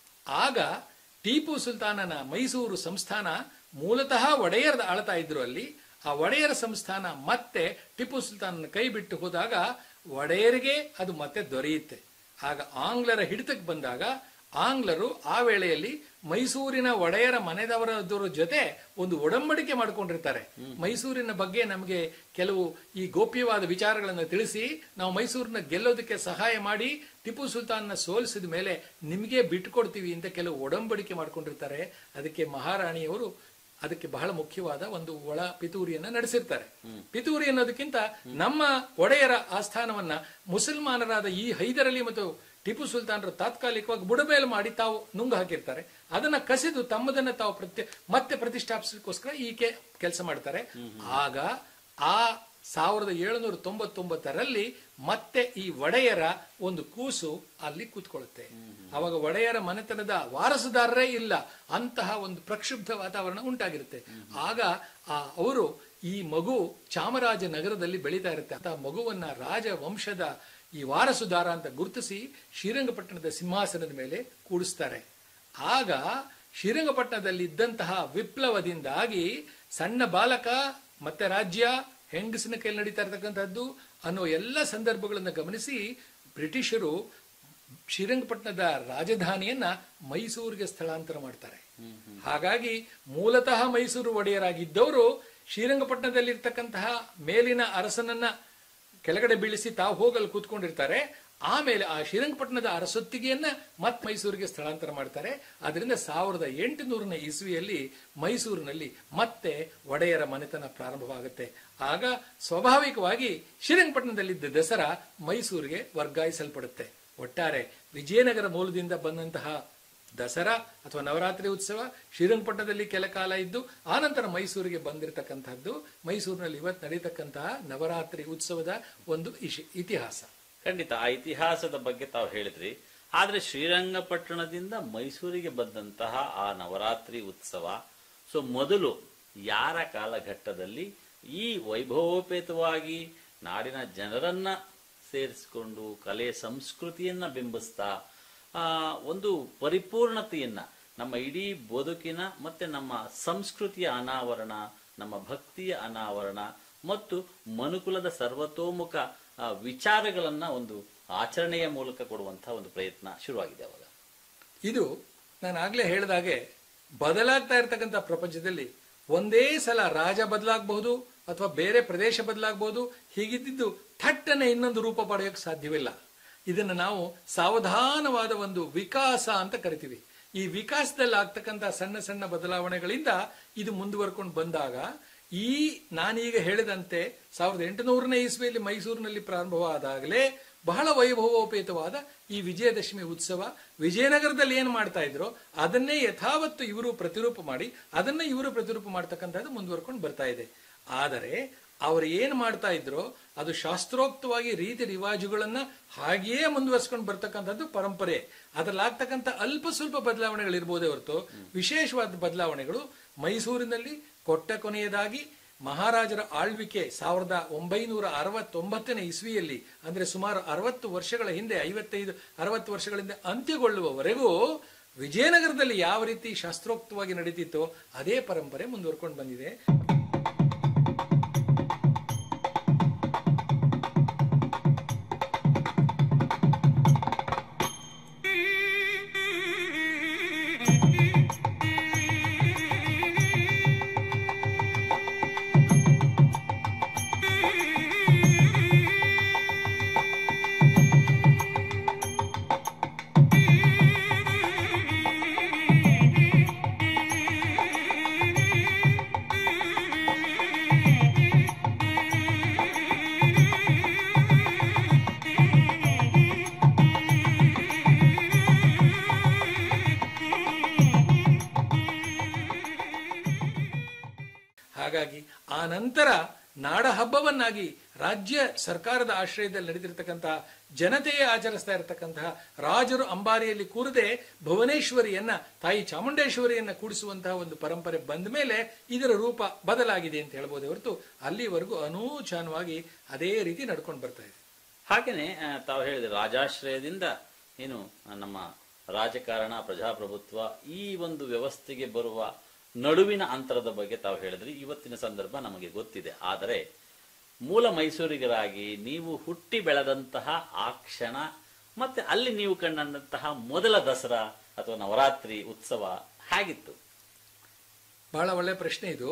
ಆಗ ಟಿಪ್ಪು ಸುಲ್ತಾನನ ಮೈಸೂರು ಸಂಸ್ಥಾನ ಮೂಲತಃ ಒಡೆಯರದ ಆಳ್ತಾ ಇದ್ರು ಅಲ್ಲಿ ಆ ಒಡೆಯರ ಸಂಸ್ಥಾನ ಮತ್ತೆ ಟಿಪ್ಪು ಸುಲ್ತಾನನ ಕೈ ಬಿಟ್ಟು ಹೋದಾಗ ಒಡೆಯರಿಗೆ ಅದು ಮತ್ತೆ ದೊರೆಯುತ್ತೆ ಆಗ ಆಂಗ್ಲರ ಹಿಡಿತಕ್ಕೆ ಬಂದಾಗ ಆಂಗ್ಲರು ಆ ವೇಳೆಯಲ್ಲಿ ಮೈಸೂರಿನ ಒಡೆಯರ ಮನೆದವರದವರ ಜೊತೆ ಒಂದು ಒಡಂಬಡಿಕೆ ಮಾಡಿಕೊಂಡಿರ್ತಾರೆ ಮೈಸೂರಿನ ಬಗ್ಗೆ ನಮಗೆ ಕೆಲವು ಈ ಗೋಪ್ಯವಾದ ವಿಚಾರಗಳನ್ನು ತಿಳಿಸಿ ನಾವು ಮೈಸೂರಿನ ಗೆಲ್ಲೋದಕ್ಕೆ ಸಹಾಯ ಮಾಡಿ ಟಿಪ್ಪು ಸುಲ್ತಾನ್ನ ಸೋಲಿಸಿದ ಮೇಲೆ ನಿಮಗೆ ಬಿಟ್ಟುಕೊಡ್ತೀವಿ ಅಂತ ಕೆಲವು ಒಡಂಬಡಿಕೆ ಮಾಡ್ಕೊಂಡಿರ್ತಾರೆ ಅದಕ್ಕೆ ಮಹಾರಾಣಿಯವರು ಅದಕ್ಕೆ ಬಹಳ ಮುಖ್ಯವಾದ ಒಂದು ಒಳ ಪಿತೂರಿಯನ್ನ ನಡೆಸಿರ್ತಾರೆ ಪಿತೂರಿ ಅನ್ನೋದಕ್ಕಿಂತ ನಮ್ಮ ಒಡೆಯರ ಆಸ್ಥಾನವನ್ನ ಮುಸಲ್ಮಾನರಾದ ಈ ಹೈದರಲಿ ಮತ್ತು ಟಿಪ್ಪು ಸುಲ್ತಾನರು ತಾತ್ಕಾಲಿಕವಾಗಿ ಬುಡಮೇಲು ಮಾಡಿ ತಾವು ನುಂಗು ಹಾಕಿರ್ತಾರೆ ಅದನ್ನ ಕಸಿದು ತಮ್ಮದನ್ನ ತಾವು ಪ್ರತ್ಯ ಮತ್ತೆ ಪ್ರತಿಷ್ಠಾಪಿಸಲಿಕ್ಕೋಸ್ಕರ ಈ ಕೆಲಸ ಮಾಡ್ತಾರೆ ಆಗ ಆ ಸಾವಿರದ ಏಳುನೂರ ತೊಂಬತ್ತೊಂಬತ್ತರಲ್ಲಿ ಮತ್ತೆ ಈ ಒಡೆಯರ ಒಂದು ಕೂಸು ಅಲ್ಲಿ ಕೂತ್ಕೊಳ್ಳುತ್ತೆ ಅವಾಗ ಒಡೆಯರ ಮನೆತನದ ವಾರಸುದಾರರೇ ಇಲ್ಲ ಅಂತಹ ಒಂದು ಪ್ರಕ್ಷುಬ್ಧ ವಾತಾವರಣ ಉಂಟಾಗಿರುತ್ತೆ ಆಗ ಆ ಅವರು ಈ ಮಗು ಚಾಮರಾಜ ನಗರದಲ್ಲಿ ಬೆಳೀತಾ ಇರುತ್ತೆ ಅಂತ ಮಗುವನ್ನ ರಾಜ ವಂಶದ ಈ ವಾರಸುದಾರ ಅಂತ ಗುರುತಿಸಿ ಶ್ರೀರಂಗಪಟ್ಟಣದ ಸಿಂಹಾಸನದ ಮೇಲೆ ಕೂಡಿಸ್ತಾರೆ ಆಗ ಶ್ರೀರಂಗಪಟ್ಟಣದಲ್ಲಿ ಇದ್ದಂತಹ ವಿಪ್ಲವದಿಂದಾಗಿ ಸಣ್ಣ ಬಾಲಕ ಮತ್ತೆ ರಾಜ್ಯ ಹೆಂಗಸಿನ ಕೈಯಲ್ಲಿ ನಡೀತಾ ಇರತಕ್ಕಂಥದ್ದು ಅನ್ನೋ ಎಲ್ಲ ಸಂದರ್ಭಗಳನ್ನು ಗಮನಿಸಿ ಬ್ರಿಟಿಷರು ಶ್ರೀರಂಗಪಟ್ಟಣದ ರಾಜಧಾನಿಯನ್ನ ಮೈಸೂರಿಗೆ ಸ್ಥಳಾಂತರ ಮಾಡ್ತಾರೆ ಹಾಗಾಗಿ ಮೂಲತಃ ಮೈಸೂರು ಒಡೆಯರಾಗಿದ್ದವರು ಶ್ರೀರಂಗಪಟ್ಟಣದಲ್ಲಿರ್ತಕ್ಕಂತಹ ಮೇಲಿನ ಅರಸನನ್ನ ಕೆಳಗಡೆ ಬೀಳಿಸಿ ತಾವು ಹೋಗಲು ಕೂತ್ಕೊಂಡಿರ್ತಾರೆ ಆಮೇಲೆ ಆ ಶ್ರೀರಂಗಪಟ್ಟಣದ ಅರಸೊತ್ತಿಗೆಯನ್ನ ಮತ್ತೆ ಮೈಸೂರಿಗೆ ಸ್ಥಳಾಂತರ ಮಾಡ್ತಾರೆ ಅದರಿಂದ ಸಾವಿರದ ಎಂಟುನೂರನೇ ಇಸ್ವಿಯಲ್ಲಿ ಮೈಸೂರಿನಲ್ಲಿ ಮತ್ತೆ ಒಡೆಯರ ಮನೆತನ ಪ್ರಾರಂಭವಾಗುತ್ತೆ ಆಗ ಸ್ವಾಭಾವಿಕವಾಗಿ ಶ್ರೀರಂಗಪಟ್ಟಣದಲ್ಲಿದ್ದ ದಸರಾ ಮೈಸೂರಿಗೆ ವರ್ಗಾಯಿಸಲ್ಪಡುತ್ತೆ ಒಟ್ಟಾರೆ ವಿಜಯನಗರ ಮೂಲದಿಂದ ಬಂದಂತಹ ದಸರಾ ಅಥವಾ ನವರಾತ್ರಿ ಉತ್ಸವ ಶ್ರೀರಂಗಪಟ್ಟಣದಲ್ಲಿ ಕೆಲ ಕಾಲ ಇದ್ದು ಆನಂತರ ಮೈಸೂರಿಗೆ ಬಂದಿರತಕ್ಕಂತಹದ್ದು ಮೈಸೂರಿನಲ್ಲಿ ಇವತ್ತು ನಡೀತಕ್ಕಂತಹ ನವರಾತ್ರಿ ಉತ್ಸವದ ಒಂದು ಇಶಿ- ಇತಿಹಾಸ ಖಂಡಿತ ಆ ಇತಿಹಾಸದ ಬಗ್ಗೆ ತಾವು ಹೇಳಿದ್ರಿ ಆದ್ರೆ ಶ್ರೀರಂಗಪಟ್ಟಣದಿಂದ ಮೈಸೂರಿಗೆ ಬಂದಂತಹ ಆ ನವರಾತ್ರಿ ಉತ್ಸವ ಸೊ ಮೊದಲು ಯಾರ ಕಾಲಘಟ್ಟದಲ್ಲಿ ಈ ವೈಭವೋಪೇತವಾಗಿ ನಾಡಿನ ಜನರನ್ನ ಸೇರಿಸಿಕೊಂಡು ಕಲೆ ಸಂಸ್ಕೃತಿಯನ್ನ ಬಿಂಬಿಸ್ತಾ ಆ ಒಂದು ಪರಿಪೂರ್ಣತೆಯನ್ನ ನಮ್ಮ ಇಡೀ ಬದುಕಿನ ಮತ್ತೆ ನಮ್ಮ ಸಂಸ್ಕೃತಿಯ ಅನಾವರಣ ನಮ್ಮ ಭಕ್ತಿಯ ಅನಾವರಣ ಮತ್ತು ಮನುಕುಲದ ಸರ್ವತೋಮುಖ ಆ, ವಿಚಾರಗಳನ್ನ ಒಂದು ಆಚರಣೆಯ ಮೂಲಕ ಕೊಡುವಂತಹ ಒಂದು ಪ್ರಯತ್ನ ಶುರುವಾಗಿದೆ ಅವಾಗ ಇದು ನಾನು ಆಗ್ಲೇ ಹೇಳಿದಾಗೆ ಬದಲಾಗ್ತಾ ಇರತಕ್ಕಂಥ ಪ್ರಪಂಚದಲ್ಲಿ ಒಂದೇ ಸಲ ರಾಜ ಬದಲಾಗಬಹುದು ಅಥವಾ ಬೇರೆ ಪ್ರದೇಶ ಬದಲಾಗಬಹುದು ಹೀಗಿದ್ದು ಥಟ್ಟನೆ ಇನ್ನೊಂದು ರೂಪ ಪಡೆಯೋಕೆ ಸಾಧ್ಯವಿಲ್ಲ ಇದನ್ನು ನಾವು ಸಾವಧಾನವಾದ ಒಂದು ವಿಕಾಸ ಅಂತ ಕರಿತೀವಿ ಈ ವಿಕಾಸದಲ್ಲಿ ಆಗ್ತಕ್ಕಂಥ ಸಣ್ಣ ಸಣ್ಣ ಬದಲಾವಣೆಗಳಿಂದ ಇದು ಮುಂದುವರ್ಕೊಂಡು ಬಂದಾಗ ಈ ನಾನೀಗ ಹೇಳಿದಂತೆ ಸಾವಿರದ ಎಂಟುನೂರನೇ ಇಸ್ವಿಯಲ್ಲಿ ಮೈಸೂರಿನಲ್ಲಿ ಪ್ರಾರಂಭವಾದಾಗಲೇ ಬಹಳ ವೈಭವೋಪೇತವಾದ ಈ ವಿಜಯದಶಮಿ ಉತ್ಸವ ವಿಜಯನಗರದಲ್ಲಿ ಏನು ಮಾಡ್ತಾ ಇದ್ರು ಅದನ್ನೇ ಯಥಾವತ್ತು ಇವರು ಪ್ರತಿರೂಪ ಮಾಡಿ ಅದನ್ನ ಇವರು ಪ್ರತಿರೂಪ ಮಾಡ್ತಕ್ಕಂಥದ್ದು ಮುಂದುವರ್ಕೊಂಡು ಬರ್ತಾ ಇದೆ ಆದರೆ ಅವರು ಏನು ಮಾಡ್ತಾ ಇದ್ರೋ ಅದು ಶಾಸ್ತ್ರೋಕ್ತವಾಗಿ ರೀತಿ ರಿವಾಜುಗಳನ್ನ ಹಾಗೆಯೇ ಮುಂದುವರ್ಸ್ಕೊಂಡು ಬರ್ತಕ್ಕಂಥದ್ದು ಪರಂಪರೆ ಅದರಲ್ಲಿ ಆಗ್ತಕ್ಕಂಥ ಅಲ್ಪ ಸ್ವಲ್ಪ ಬದಲಾವಣೆಗಳಿರ್ಬೋದೇ ಹೊರತು ವಿಶೇಷವಾದ ಬದಲಾವಣೆಗಳು ಮೈಸೂರಿನಲ್ಲಿ ಕೊಟ್ಟ ಕೊನೆಯದಾಗಿ ಮಹಾರಾಜರ ಆಳ್ವಿಕೆ ಸಾವಿರದ ಒಂಬೈನೂರ ಅರವತ್ತೊಂಬತ್ತನೇ ಇಸ್ವಿಯಲ್ಲಿ ಅಂದ್ರೆ ಸುಮಾರು ಅರವತ್ತು ವರ್ಷಗಳ ಹಿಂದೆ ಐವತ್ತೈದು ಅರವತ್ತು ವರ್ಷಗಳ ಹಿಂದೆ ಅಂತ್ಯಗೊಳ್ಳುವವರೆಗೂ ವಿಜಯನಗರದಲ್ಲಿ ಯಾವ ರೀತಿ ಶಾಸ್ತ್ರೋಕ್ತವಾಗಿ ನಡೀತಿತ್ತೋ ಅದೇ ಪರಂಪರೆ ಮುಂದುವರ್ಕೊಂಡು ಬಂದಿದೆ ಹಾಗಾಗಿ ಆ ನಂತರ ನಾಡ ಹಬ್ಬವನ್ನಾಗಿ ರಾಜ್ಯ ಸರ್ಕಾರದ ಆಶ್ರಯದಲ್ಲಿ ನಡೆದಿರತಕ್ಕಂತಹ ಜನತೆಯೇ ಆಚರಿಸ್ತಾ ಇರತಕ್ಕಂತಹ ರಾಜರು ಅಂಬಾರಿಯಲ್ಲಿ ಕೂರದೆ ಭುವನೇಶ್ವರಿಯನ್ನ ತಾಯಿ ಚಾಮುಂಡೇಶ್ವರಿಯನ್ನ ಕೂಡಿಸುವಂತಹ ಒಂದು ಪರಂಪರೆ ಬಂದ ಮೇಲೆ ಇದರ ರೂಪ ಬದಲಾಗಿದೆ ಅಂತ ಹೇಳ್ಬೋದೇ ಹೊರತು ಅಲ್ಲಿವರೆಗೂ ಅನೂಚಾನವಾಗಿ ಅದೇ ರೀತಿ ನಡ್ಕೊಂಡು ಬರ್ತಾ ಇದೆ ಹಾಗೇನೆ ಆ, ತಾವು ಹೇಳಿದ್ರೆ ರಾಜಾಶ್ರಯದಿಂದ ಏನು ಆ, ನಮ್ಮ ರಾಜಕಾರಣ ಪ್ರಜಾಪ್ರಭುತ್ವ ಈ ಒಂದು ವ್ಯವಸ್ಥೆಗೆ ಬರುವ ನಡುವಿನ ಅಂತರದ ಬಗ್ಗೆ ತಾವು ಹೇಳಿದ್ರಿ ಇವತ್ತಿನ ಸಂದರ್ಭ ನಮಗೆ ಗೊತ್ತಿದೆ ಆದರೆ ಮೂಲ ಮೈಸೂರಿಗರಾಗಿ ನೀವು ಹುಟ್ಟಿ ಬೆಳೆದಂತಹ ಆ ಕ್ಷಣ ಮತ್ತೆ ಅಲ್ಲಿ ನೀವು ಕಂಡಂತಹ ಮೊದಲ ದಸರಾ ಅಥವಾ ನವರಾತ್ರಿ ಉತ್ಸವ ಹೇಗಿತ್ತು ಬಹಳ ಒಳ್ಳೆ ಪ್ರಶ್ನೆ ಇದು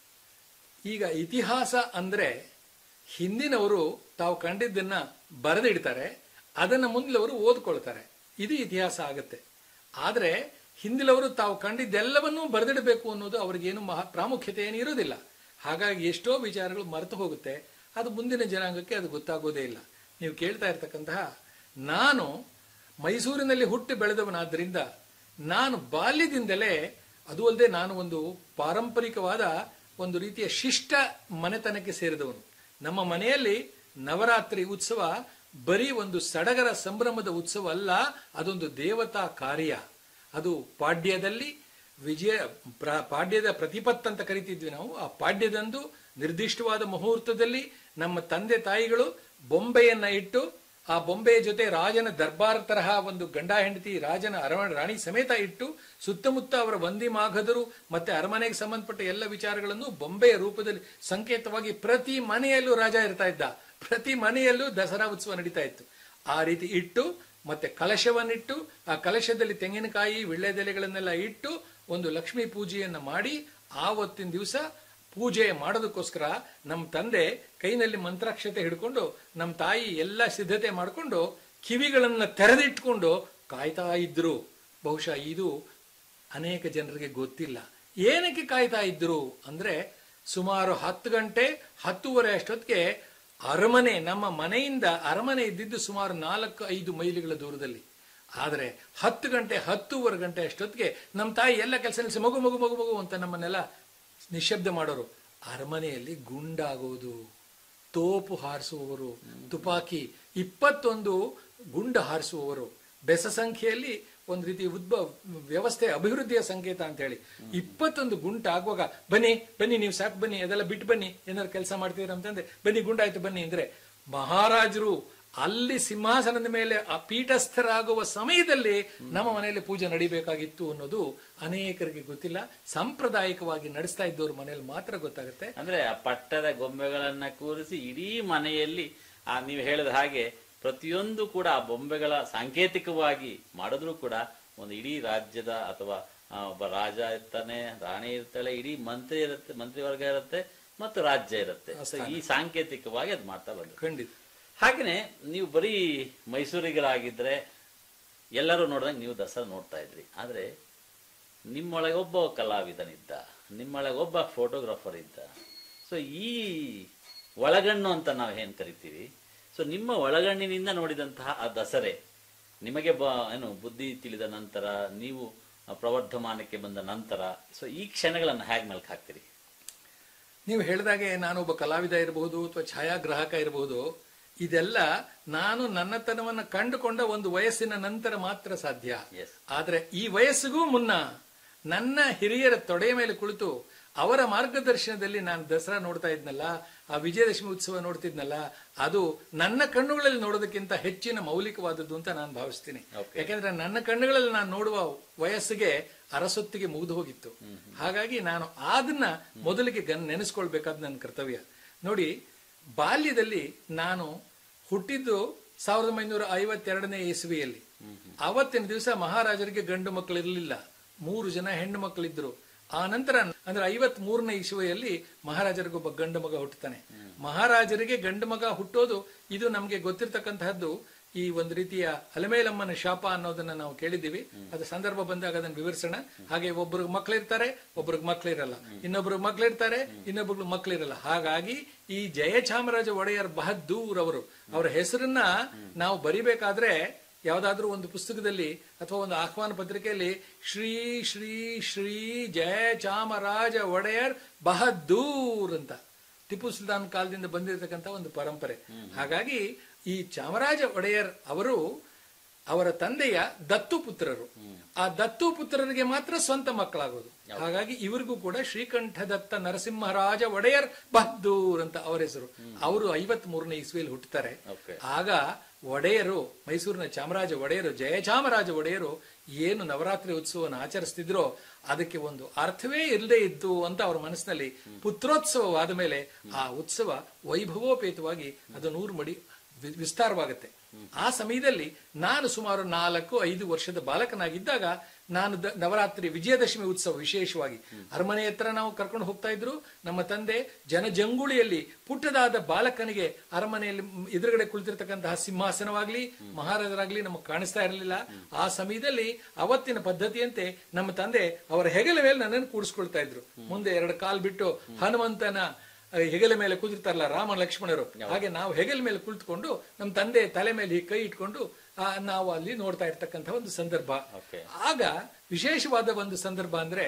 ಈಗ ಇತಿಹಾಸ ಅಂದ್ರೆ ಹಿಂದಿನವರು ತಾವು ಕಂಡಿದ್ದನ್ನ ಬರೆದಿಡ್ತಾರೆ ಅದನ್ನ ಮುಂದಿನವರು ಓದ್ಕೊಳ್ತಾರೆ ಇದು ಇತಿಹಾಸ ಆಗುತ್ತೆ ಆದ್ರೆ ಹಿಂದಿಲವರು ತಾವು ಕಂಡಿದ್ದೆಲ್ಲವನ್ನೂ ಬರೆದಿಡಬೇಕು ಅನ್ನೋದು ಅವ್ರಿಗೇನು ಮಹಾ ಪ್ರಾಮುಖ್ಯತೆ ಏನು ಇರೋದಿಲ್ಲ ಹಾಗಾಗಿ ಎಷ್ಟೋ ವಿಚಾರಗಳು ಮರೆತು ಹೋಗುತ್ತೆ ಅದು ಮುಂದಿನ ಜನಾಂಗಕ್ಕೆ ಅದು ಗೊತ್ತಾಗೋದೇ ಇಲ್ಲ ನೀವು ಕೇಳ್ತಾ ಇರ್ತಕ್ಕಂತಹ ನಾನು ಮೈಸೂರಿನಲ್ಲಿ ಹುಟ್ಟಿ ಬೆಳೆದವನಾದ್ರಿಂದ ನಾನು ಬಾಲ್ಯದಿಂದಲೇ ಅದು ಅಲ್ಲದೆ ನಾನು ಒಂದು ಪಾರಂಪರಿಕವಾದ ಒಂದು ರೀತಿಯ ಶಿಷ್ಟ ಮನೆತನಕ್ಕೆ ಸೇರಿದವನು ನಮ್ಮ ಮನೆಯಲ್ಲಿ ನವರಾತ್ರಿ ಉತ್ಸವ ಬರೀ ಒಂದು ಸಡಗರ ಸಂಭ್ರಮದ ಉತ್ಸವ ಅಲ್ಲ ಅದೊಂದು ದೇವತಾ ಕಾರ್ಯ ಅದು ಪಾಡ್ಯದಲ್ಲಿ ವಿಜಯ ಪ್ರ- ಪಾಡ್ಯದ ಪ್ರತಿಪತ್ ಅಂತ ಕರಿತಿದ್ವಿ ನಾವು ಆ ಪಾಡ್ಯದಂದು ನಿರ್ದಿಷ್ಟವಾದ ಮುಹೂರ್ತದಲ್ಲಿ ನಮ್ಮ ತಂದೆ ತಾಯಿಗಳು ಬೊಂಬೆಯನ್ನ ಇಟ್ಟು ಆ ಬೊಂಬೆಯ ಜೊತೆ ರಾಜನ ದರ್ಬಾರ್ ತರಹ ಒಂದು ಗಂಡ ಹೆಂಡತಿ ರಾಜನ ಅರಮನೆ ರಾಣಿ ಸಮೇತ ಇಟ್ಟು ಸುತ್ತಮುತ್ತ ಅವರ ವಂದಿ ಮಾಘದರು ಮತ್ತೆ ಅರಮನೆಗೆ ಸಂಬಂಧಪಟ್ಟ ಎಲ್ಲ ವಿಚಾರಗಳನ್ನು ಬೊಂಬೆಯ ರೂಪದಲ್ಲಿ ಸಂಕೇತವಾಗಿ ಪ್ರತಿ ಮನೆಯಲ್ಲೂ ರಾಜ ಇರ್ತಾ ಇದ್ದ ಪ್ರತಿ ಮನೆಯಲ್ಲೂ ದಸರಾ ಉತ್ಸವ ನಡೀತಾ ಇತ್ತು ಆ ರೀತಿ ಇಟ್ಟು ಮತ್ತೆ ಕಲಶವನ್ನಿಟ್ಟು ಆ ಕಲಶದಲ್ಲಿ ತೆಂಗಿನಕಾಯಿ ವಿಳ್ಳೆದೆಲೆಗಳನ್ನೆಲ್ಲ ಇಟ್ಟು ಒಂದು ಲಕ್ಷ್ಮೀ ಪೂಜೆಯನ್ನ ಮಾಡಿ ಆವತ್ತಿನ ದಿವಸ ಪೂಜೆ ಮಾಡೋದಕ್ಕೋಸ್ಕರ ನಮ್ಮ ತಂದೆ ಕೈನಲ್ಲಿ ಮಂತ್ರಾಕ್ಷತೆ ಹಿಡ್ಕೊಂಡು ನಮ್ಮ ತಾಯಿ ಎಲ್ಲ ಸಿದ್ಧತೆ ಮಾಡಿಕೊಂಡು ಕಿವಿಗಳನ್ನ ತೆರೆದಿಟ್ಕೊಂಡು ಕಾಯ್ತಾ ಇದ್ರು ಬಹುಶಃ ಇದು ಅನೇಕ ಜನರಿಗೆ ಗೊತ್ತಿಲ್ಲ ಏನಕ್ಕೆ ಕಾಯ್ತಾ ಇದ್ರು ಅಂದ್ರೆ ಸುಮಾರು ಹತ್ತು ಗಂಟೆ ಹತ್ತೂವರೆ ಅಷ್ಟೊತ್ತಿಗೆ ಅರಮನೆ ನಮ್ಮ ಮನೆಯಿಂದ ಅರಮನೆ ಇದ್ದಿದ್ದು ಸುಮಾರು ನಾಲ್ಕು ಐದು ಮೈಲಿಗಳ ದೂರದಲ್ಲಿ ಆದರೆ ಹತ್ತು ಗಂಟೆ ಹತ್ತೂವರೆ ಗಂಟೆ ಅಷ್ಟೊತ್ತಿಗೆ ನಮ್ಮ ತಾಯಿ ಎಲ್ಲ ಕೆಲಸ ನಿಲ್ಲಿಸಿ ಮಗು ಮಗು ಮಗು ಮಗು ಅಂತ ನಮ್ಮನ್ನೆಲ್ಲ ನಿಶಬ್ದ ಮಾಡೋರು ಅರಮನೆಯಲ್ಲಿ ಗುಂಡಾಗೋದು ತೋಪು ಹಾರಿಸುವವರು ತುಪಾಕಿ ಇಪ್ಪತ್ತೊಂದು ಗುಂಡು ಹಾರಿಸುವವರು ಬೆಸ ಸಂಖ್ಯೆಯಲ್ಲಿ ಒಂದು ರೀತಿ ಉದ್ಭವ ವ್ಯವಸ್ಥೆ ಅಭಿವೃದ್ಧಿಯ ಸಂಕೇತ ಅಂತ ಹೇಳಿ ಇಪ್ಪತ್ತೊಂದು ಗುಂಟ ಆಗುವಾಗ ಬನ್ನಿ ಬನ್ನಿ ನೀವು ಸಾಕು ಬನ್ನಿ ಅದೆಲ್ಲ ಬಿಟ್ಟು ಬನ್ನಿ ಏನಾದ್ರು ಕೆಲಸ ಮಾಡ್ತೀರಾ ಅಂತಂದ್ರೆ ಬನ್ನಿ ಗುಂಡಾಯ್ತು ಬನ್ನಿ ಅಂದ್ರೆ ಮಹಾರಾಜರು ಅಲ್ಲಿ ಸಿಂಹಾಸನದ ಮೇಲೆ ಆ ಪೀಠಸ್ಥರಾಗುವ ಸಮಯದಲ್ಲಿ ನಮ್ಮ ಮನೆಯಲ್ಲಿ ಪೂಜೆ ನಡಿಬೇಕಾಗಿತ್ತು ಅನ್ನೋದು ಅನೇಕರಿಗೆ ಗೊತ್ತಿಲ್ಲ ಸಾಂಪ್ರದಾಯಿಕವಾಗಿ ನಡೆಸ್ತಾ ಇದ್ದವ್ರ ಮನೆಯಲ್ಲಿ ಮಾತ್ರ ಗೊತ್ತಾಗುತ್ತೆ ಅಂದ್ರೆ ಆ ಪಟ್ಟದ ಗೊಂಬೆಗಳನ್ನ ಕೂರಿಸಿ ಇಡೀ ಮನೆಯಲ್ಲಿ ಆ ನೀವು ಹೇಳಿದ ಹಾಗೆ ಪ್ರತಿಯೊಂದು ಕೂಡ ಆ ಬೊಂಬೆಗಳ ಸಾಂಕೇತಿಕವಾಗಿ ಮಾಡಿದ್ರು ಕೂಡ ಒಂದು ಇಡೀ ರಾಜ್ಯದ ಅಥವಾ ಆ, ಒಬ್ಬ ರಾಜ ಇರ್ತಾನೆ ರಾಣಿ ಇರ್ತಾಳೆ ಇಡೀ ಮಂತ್ರಿ ಇರುತ್ತೆ ಮಂತ್ರಿವರ್ಗ ಇರುತ್ತೆ ಮತ್ತು ರಾಜ್ಯ ಇರುತ್ತೆ ಸೊ ಈ ಸಾಂಕೇತಿಕವಾಗಿ ಅದು ಮಾಡ್ತಾ ಬಂದ್ರು ಖಂಡಿತ ಹಾಗೆಯೇ ನೀವು ಬರೀ ಮೈಸೂರಿಗರಾಗಿದ್ರೆ ಎಲ್ಲರೂ ನೋಡಿದಂಗೆ ನೀವು ದಸರಾ ನೋಡ್ತಾ ಇದ್ರಿ ಆದರೆ ನಿಮ್ಮೊಳಗೆ ಒಬ್ಬ ಕಲಾವಿದನಿದ್ದ ನಿಮ್ಮೊಳಗೆ ಒಬ್ಬ ಫೋಟೋಗ್ರಾಫರ್ ಇದ್ದ ಸೊ ಈ ಒಳಗಣ್ಣು ಅಂತ ನಾವು ಏನು ಕರಿತೀವಿ ಸೊ ನಿಮ್ಮ ಒಳಗಣ್ಣಿನಿಂದ ನೋಡಿದಂತಹ ಆ ದಸರೆ ನಿಮಗೆ ಬ ಏನು ಬುದ್ಧಿ ತಿಳಿದ ನಂತರ ನೀವು ಪ್ರವರ್ಧಮಾನಕ್ಕೆ ಬಂದ ನಂತರ ಸೊ ಈ ಕ್ಷಣಗಳನ್ನು ಹೇಗೆ ಮೆಲ್ಕ್ ಹಾಕ್ತೀರಿ ನೀವು ಹೇಳಿದಾಗೆ ನಾನೊಬ್ಬ ಕಲಾವಿದ ಇರಬಹುದು ಅಥವಾ ಛಾಯಾಗ್ರಾಹಕ ಇರಬಹುದು ಇದೆಲ್ಲ ನಾನು ನನ್ನತನವನ್ನು ಕಂಡುಕೊಂಡ ಒಂದು ವಯಸ್ಸಿನ ನಂತರ ಮಾತ್ರ ಸಾಧ್ಯ Yes. ಆದ್ರೆ ಈ ವಯಸ್ಸಿಗೂ ಮುನ್ನ ನನ್ನ ಹಿರಿಯರ ತೊಡೆಯ ಮೇಲೆ ಕುಳಿತು ಅವರ ಮಾರ್ಗದರ್ಶನದಲ್ಲಿ ನಾನು ದಸರಾ ನೋಡ್ತಾ ಇದ್ನಲ್ಲ ಆ ವಿಜಯದಶಮಿ ಉತ್ಸವ ನೋಡ್ತಿದ್ನಲ್ಲ ಅದು ನನ್ನ ಕಣ್ಣುಗಳಲ್ಲಿ ನೋಡೋದಕ್ಕಿಂತ ಹೆಚ್ಚಿನ ಮೌಲಿಕವಾದದ್ದು ಅಂತ ನಾನು ಭಾವಿಸ್ತೀನಿ Okay. ಯಾಕೆಂದ್ರೆ ನನ್ನ ಕಣ್ಣುಗಳಲ್ಲಿ ನಾನು ನೋಡುವ ವಯಸ್ಸಿಗೆ ಅರಸೊತ್ತಿಗೆ ಮುಗಿದು ಹೋಗಿತ್ತು ಹಾಗಾಗಿ ನಾನು ಅದನ್ನ ಮೊದಲಿಗೆ ಗನ್ ನೆನೆಸ್ಕೊಳ್ಬೇಕಾದ ನನ್ನ ಕರ್ತವ್ಯ ನೋಡಿ ಬಾಲ್ಯದಲ್ಲಿ ನಾನು ಹುಟ್ಟಿದ್ದು ಸಾವಿರದ ಒಂಬೈನೂರ ಐವತ್ತೆರಡನೇ ಇಸ್ವಿಯಲ್ಲಿ ಅವತ್ತಿನ ದಿವಸ ಮಹಾರಾಜರಿಗೆ ಗಂಡು ಮಕ್ಕಳಿರಲಿಲ್ಲ ಮೂರು ಜನ ಹೆಣ್ಣು ಮಕ್ಕಳಿದ್ರು ಆ ನಂತರ ಅಂದ್ರೆ ಐವತ್ ಮೂರನೇ ಇಸುವೆಯಲ್ಲಿ ಮಹಾರಾಜರಿಗೊಬ್ಬ ಗಂಡು ಮಗ ಹುಟ್ಟುತ್ತಾನೆ ಮಹಾರಾಜರಿಗೆ ಗಂಡು ಮಗ ಹುಟ್ಟೋದು ಇದು ನಮಗೆ ಗೊತ್ತಿರ್ತಕ್ಕಂತಹದ್ದು ಈ ಒಂದು ರೀತಿಯ ಅಲಮೇಲಮ್ಮನ ಶಾಪ ಅನ್ನೋದನ್ನ ನಾವು ಕೇಳಿದ್ದೀವಿ ಅದು ಸಂದರ್ಭ ಬಂದಾಗ ಅದನ್ನು ವಿವರಿಸೋಣ ಹಾಗೆ ಒಬ್ಬರಿಗೆ ಮಕ್ಕಳಿರ್ತಾರೆ ಒಬ್ರಿಗೆ ಮಕ್ಕಳಿರಲ್ಲ ಇನ್ನೊಬ್ರಿಗೆ ಮಕ್ಕಳಿರ್ತಾರೆ ಇನ್ನೊಬ್ರಿಗೆ ಮಕ್ಕಳಿರಲ್ಲ ಹಾಗಾಗಿ ಈ ಜಯಚಾಮರಾಜ ಒಡೆಯರ್ ಬಹದ್ದೂರ್ ಅವರು ಅವರ ಹೆಸರನ್ನ ನಾವು ಬರಿಬೇಕಾದ್ರೆ ಯಾವ್ದಾದ್ರೂ ಒಂದು ಪುಸ್ತಕದಲ್ಲಿ ಅಥವಾ ಒಂದು ಆಹ್ವಾನ ಪತ್ರಿಕೆಯಲ್ಲಿ ಶ್ರೀ ಶ್ರೀ ಶ್ರೀ ಜಯಚಾಮರಾಜ ಒಡೆಯರ್ ಬಹದ್ದೂರ್ ಅಂತ ಟಿಪ್ಪು ಸುಲ್ತಾನ್ ಕಾಲದಿಂದ ಬಂದಿರತಕ್ಕಂತ ಒಂದು ಪರಂಪರೆ ಹಾಗಾಗಿ ಈ ಚಾಮರಾಜ ಒಡೆಯರ್ ಅವರು ಅವರ ತಂದೆಯ ದತ್ತು ಪುತ್ರರು ಆ ದತ್ತು ಪುತ್ರರಿಗೆ ಮಾತ್ರ ಸ್ವಂತ ಮಕ್ಕಳಾಗೋದು ಹಾಗಾಗಿ ಇವರಿಗೂ ಕೂಡ ಶ್ರೀಕಂಠ ದತ್ತ ನರಸಿಂಹರಾಜ ಒಡೆಯರ್ ಬಹದ್ದೂರ್ ಅಂತ ಅವರ ಹೆಸರು ಅವರು ಐವತ್ ಮೂರನೇ ಇಸ್ವಿಯಲ್ಲಿ ಹುಟ್ಟುತ್ತಾರೆ Okay. ಆಗ ಒಡೆಯರು ಮೈಸೂರಿನ ಚಾಮರಾಜ ಒಡೆಯರು ಜಯಚಾಮರಾಜ ಒಡೆಯರು ಏನು ನವರಾತ್ರಿ ಉತ್ಸವವನ್ನು ಆಚರಿಸ್ತಿದ್ರೋ ಅದಕ್ಕೆ ಒಂದು ಅರ್ಥವೇ ಇಲ್ಲದೆ ಇತ್ತು ಅಂತ ಅವರ ಮನಸ್ಸಿನಲ್ಲಿ ಪುತ್ರೋತ್ಸವವಾದ ಮೇಲೆ ಆ ಉತ್ಸವ ವೈಭವೋಪೇತವಾಗಿ ಅದು ನೂರು ಮಡಿ ವಿ- ವಿಸ್ತಾರವಾಗುತ್ತೆ ಆ ಸಮಯದಲ್ಲಿ ನಾನು ಸುಮಾರು ನಾಲ್ಕು ಐದು ವರ್ಷದ ಬಾಲಕನಾಗಿದ್ದಾಗ ನಾನು ದ- ನವರಾತ್ರಿ ವಿಜಯದಶಮಿ ಉತ್ಸವ ವಿಶೇಷವಾಗಿ ಅರಮನೆ ಹತ್ರ ನಾವು ಕರ್ಕೊಂಡು ಹೋಗ್ತಾ ಇದ್ರು ನಮ್ಮ ತಂದೆ ಜನಜಂಗುಳಿಯಲ್ಲಿ ಪುಟ್ಟದಾದ ಬಾಲಕನಿಗೆ ಅರಮನೆಯಲ್ಲಿ ಮ್- ಎದುರುಗಡೆ ಕುಳಿತಿರ್ತಕ್ಕಂತಹ ಸಿಂಹಾಸನವಾಗ್ಲಿ ಮಹಾರಾಜರಾಗ್ಲಿ ನಮಗೆ ಕಾಣಿಸ್ತಾ ಇರಲಿಲ್ಲ ಆ ಸಮಯದಲ್ಲಿ ಅವತ್ತಿನ ಪದ್ಧತಿಯಂತೆ ನಮ್ಮ ತಂದೆ ಅವರ ಹೆಗಲ ಮೇಲೆ ನನ್ನನ್ನು ಕೂಡಿಸ್ಕೊಳ್ತಾ ಇದ್ರು ಮುಂದೆ ಎರಡು ಕಾಲ್ ಬಿಟ್ಟು ಹನುಮಂತನ ಆ, ಹೆಗಲ ಮೇಲೆ ಕೂತಿರ್ತಾರಲ್ಲ ರಾಮ ಲಕ್ಷ್ಮಣರು ಹಾಗೆ ನಾವು ಹೆಗಲ ಮೇಲೆ ಕುಳಿತುಕೊಂಡು ನಮ್ಮ ತಂದೆ ತಲೆ ಮೇಲೆ ಹೀಗೆ ಕೈ ಇಟ್ಕೊಂಡು ಆ, ನಾವು ಅಲ್ಲಿ ನೋಡ್ತಾ ಇರ್ತಕ್ಕಂಥ ಒಂದು ಸಂದರ್ಭ Okay. ಆಗ ವಿಶೇಷವಾದ ಒಂದು ಸಂದರ್ಭ ಅಂದ್ರೆ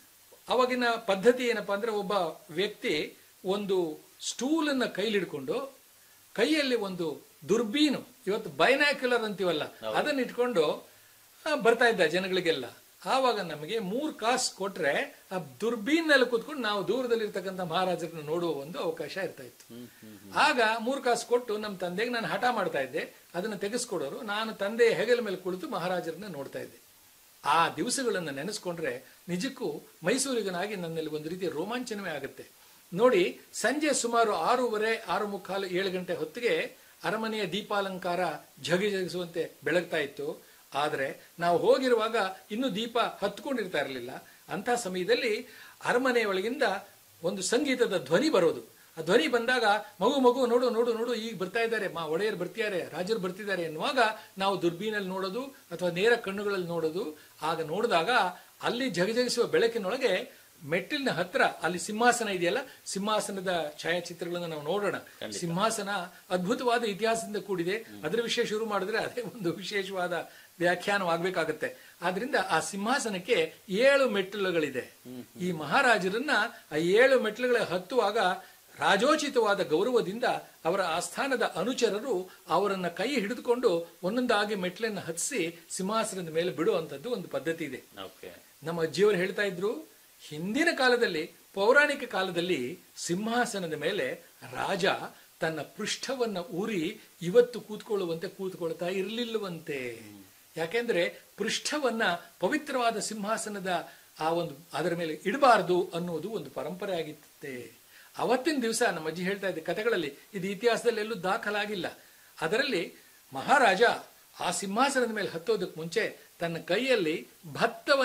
ಅವಾಗಿನ ಪದ್ಧತಿ ಏನಪ್ಪಾ ಅಂದ್ರೆ ಒಬ್ಬ ವ್ಯಕ್ತಿ ಒಂದು ಸ್ಟೂಲ್ ಅನ್ನ ಕೈಲಿಡ್ಕೊಂಡು ಕೈಯಲ್ಲಿ ಒಂದು ದುರ್ಬೀನು ಇವತ್ತು ಬೈನಾಕ್ಯುಲರ್ ಅಂತೀವಲ್ಲ ಅದನ್ನ ಇಟ್ಕೊಂಡು ಆ, ಬರ್ತಾ ಇದ್ದ ಜನಗಳಿಗೆಲ್ಲ ಆವಾಗ ನಮಗೆ ಮೂರ್ ಕಾಸು ಕೊಟ್ರೆ ಆ ದುರ್ಬೀನಲ್ಲಿ ಕೂತ್ಕೊಂಡು ನಾವು ದೂರದಲ್ಲಿ ಇರ್ತಕ್ಕಂಥ ಮಹಾರಾಜರನ್ನ ನೋಡುವ ಒಂದು ಅವಕಾಶ ಇರ್ತಾ ಇತ್ತು ಆಗ ಮೂರ್ ಕಾಸು ಕೊಟ್ಟು ನಮ್ಮ ತಂದೆಗೆ ನಾನು ಹಠ ಮಾಡ್ತಾ ಇದ್ದೆ ಅದನ್ನ ತೆಗೆಸ್ಕೊಡೋರು ನಾನು ತಂದೆಯ ಹೆಗಲ ಮೇಲೆ ಕುಳಿತು ಮಹಾರಾಜರನ್ನ ನೋಡ್ತಾ ಇದ್ದೆ ಆ ದಿವಸಗಳನ್ನು ನೆನೆಸ್ಕೊಂಡ್ರೆ ನಿಜಕ್ಕೂ ಮೈಸೂರಿಗನಾಗಿ ನನ್ನಲ್ಲಿ ಒಂದು ರೀತಿಯ ರೋಮಾಂಚನವೇ ಆಗುತ್ತೆ ನೋಡಿ ಸಂಜೆ ಸುಮಾರು ಆರೂವರೆ ಆರು ಮುಕ್ಕಾಲು ಏಳು ಗಂಟೆ ಹೊತ್ತಿಗೆ ಅರಮನೆಯ ದೀಪಾಲಂಕಾರ ಝಗಿಝಗಿಸುವಂತೆ ಬೆಳಗ್ತಾ ಇತ್ತು ಆದರೆ ನಾವು ಹೋಗಿರುವಾಗ ಇನ್ನೂ ದೀಪ ಹತ್ಕೊಂಡಿರ್ತಾ ಇರಲಿಲ್ಲ ಅಂಥ ಸಮಯದಲ್ಲಿ ಅರಮನೆಯ ಒಳಗಿಂದ ಒಂದು ಸಂಗೀತದ ಧ್ವನಿ ಬರೋದು ಆ ಧ್ವನಿ ಬಂದಾಗ ಮಗು ಮಗು ನೋಡು ನೋಡು ನೋಡು ಈಗ ಬರ್ತಾ ಇದ್ದಾರೆ ಮಾ ಒಡೆಯರು ಬರ್ತಿದ್ದಾರೆ ರಾಜರು ಬರ್ತಿದ್ದಾರೆ ಎನ್ನುವಾಗ ನಾವು ದುರ್ಬೀನಲ್ಲಿ ನೋಡೋದು ಅಥವಾ ನೇರ ಕಣ್ಣುಗಳಲ್ಲಿ ನೋಡೋದು ಆಗ ನೋಡಿದಾಗ ಅಲ್ಲಿ ಜಗಜಗಿಸುವ ಬೆಳಕಿನೊಳಗೆ ಮೆಟ್ಟಿಲಿನ ಹತ್ರ ಅಲ್ಲಿ ಸಿಂಹಾಸನ ಇದೆಯಲ್ಲ ಸಿಂಹಾಸನದ ಛಾಯಾಚಿತ್ರಗಳನ್ನು ನಾವು ನೋಡೋಣ ಸಿಂಹಾಸನ ಅದ್ಭುತವಾದ ಇತಿಹಾಸದಿಂದ ಕೂಡಿದೆ ಅದರ ವಿಷಯ ಶುರು ಮಾಡಿದ್ರೆ ಅದೇ ಒಂದು ವಿಶೇಷವಾದ ವ್ಯಾಖ್ಯಾನವಾಗಬೇಕಾಗತ್ತೆ ಆದ್ರಿಂದ ಆ ಸಿಂಹಾಸನಕ್ಕೆ ಏಳು ಮೆಟ್ಟಿಲುಗಳಿದೆ ಈ ಮಹಾರಾಜರನ್ನ ಆ ಏಳು ಮೆಟ್ಟಿಲುಗಳ ಹತ್ತುವಾಗ ರಾಜೋಚಿತವಾದ ಗೌರವದಿಂದ ಅವರ ಆಸ್ಥಾನದ ಅನುಚರರು ಅವರನ್ನ ಕೈ ಹಿಡಿದುಕೊಂಡು ಒಂದೊಂದಾಗಿ ಮೆಟ್ಲನ್ನು ಹತ್ತಿಸಿ ಸಿಂಹಾಸನದ ಮೇಲೆ ಬಿಡುವಂತದ್ದು ಒಂದು ಪದ್ಧತಿ ಇದೆ ಓಕೆ ನಮ್ಮ ಅಜ್ಜಿಯವರು ಹೇಳ್ತಾ ಇದ್ರು ಹಿಂದಿನ ಕಾಲದಲ್ಲಿ ಪೌರಾಣಿಕ ಕಾಲದಲ್ಲಿ ಸಿಂಹಾಸನದ ಮೇಲೆ ರಾಜ ತನ್ನ ಪೃಷ್ಠವನ್ನ ಊರಿ ಇವತ್ತು ಕೂತ್ಕೊಳ್ಳುವಂತೆ ಕೂತ್ಕೊಳ್ತಾ ಇರಲಿಲ್ಲವಂತೆ ಯಾಕೆಂದ್ರೆ ಪೃಷ್ಠವನ್ನ ಪವಿತ್ರವಾದ ಸಿಂಹಾಸನದ ಆ ಒಂದು ಅದರ ಮೇಲೆ ಇಡಬಾರದು ಅನ್ನೋದು ಒಂದು ಪರಂಪರೆ ಆಗಿತ್ತೆ ಅವತ್ತಿನ ದಿವಸ ನಮ್ಮ ಅಜ್ಜಿ ಹೇಳ್ತಾ ಇದ್ದೆ ಕಥೆಗಳಲ್ಲಿ ಇದು ಇತಿಹಾಸದಲ್ಲಿ ಎಲ್ಲೂ ದಾಖಲಾಗಿಲ್ಲ ಅದರಲ್ಲಿ ಮಹಾರಾಜ ಆ ಸಿಂಹಾಸನದ ಮೇಲೆ ಹತ್ತೋದಕ್ಕೆ ಮುಂಚೆ ತನ್ನ ಕೈಯಲ್ಲಿ ಭತ್ತವನ್ನ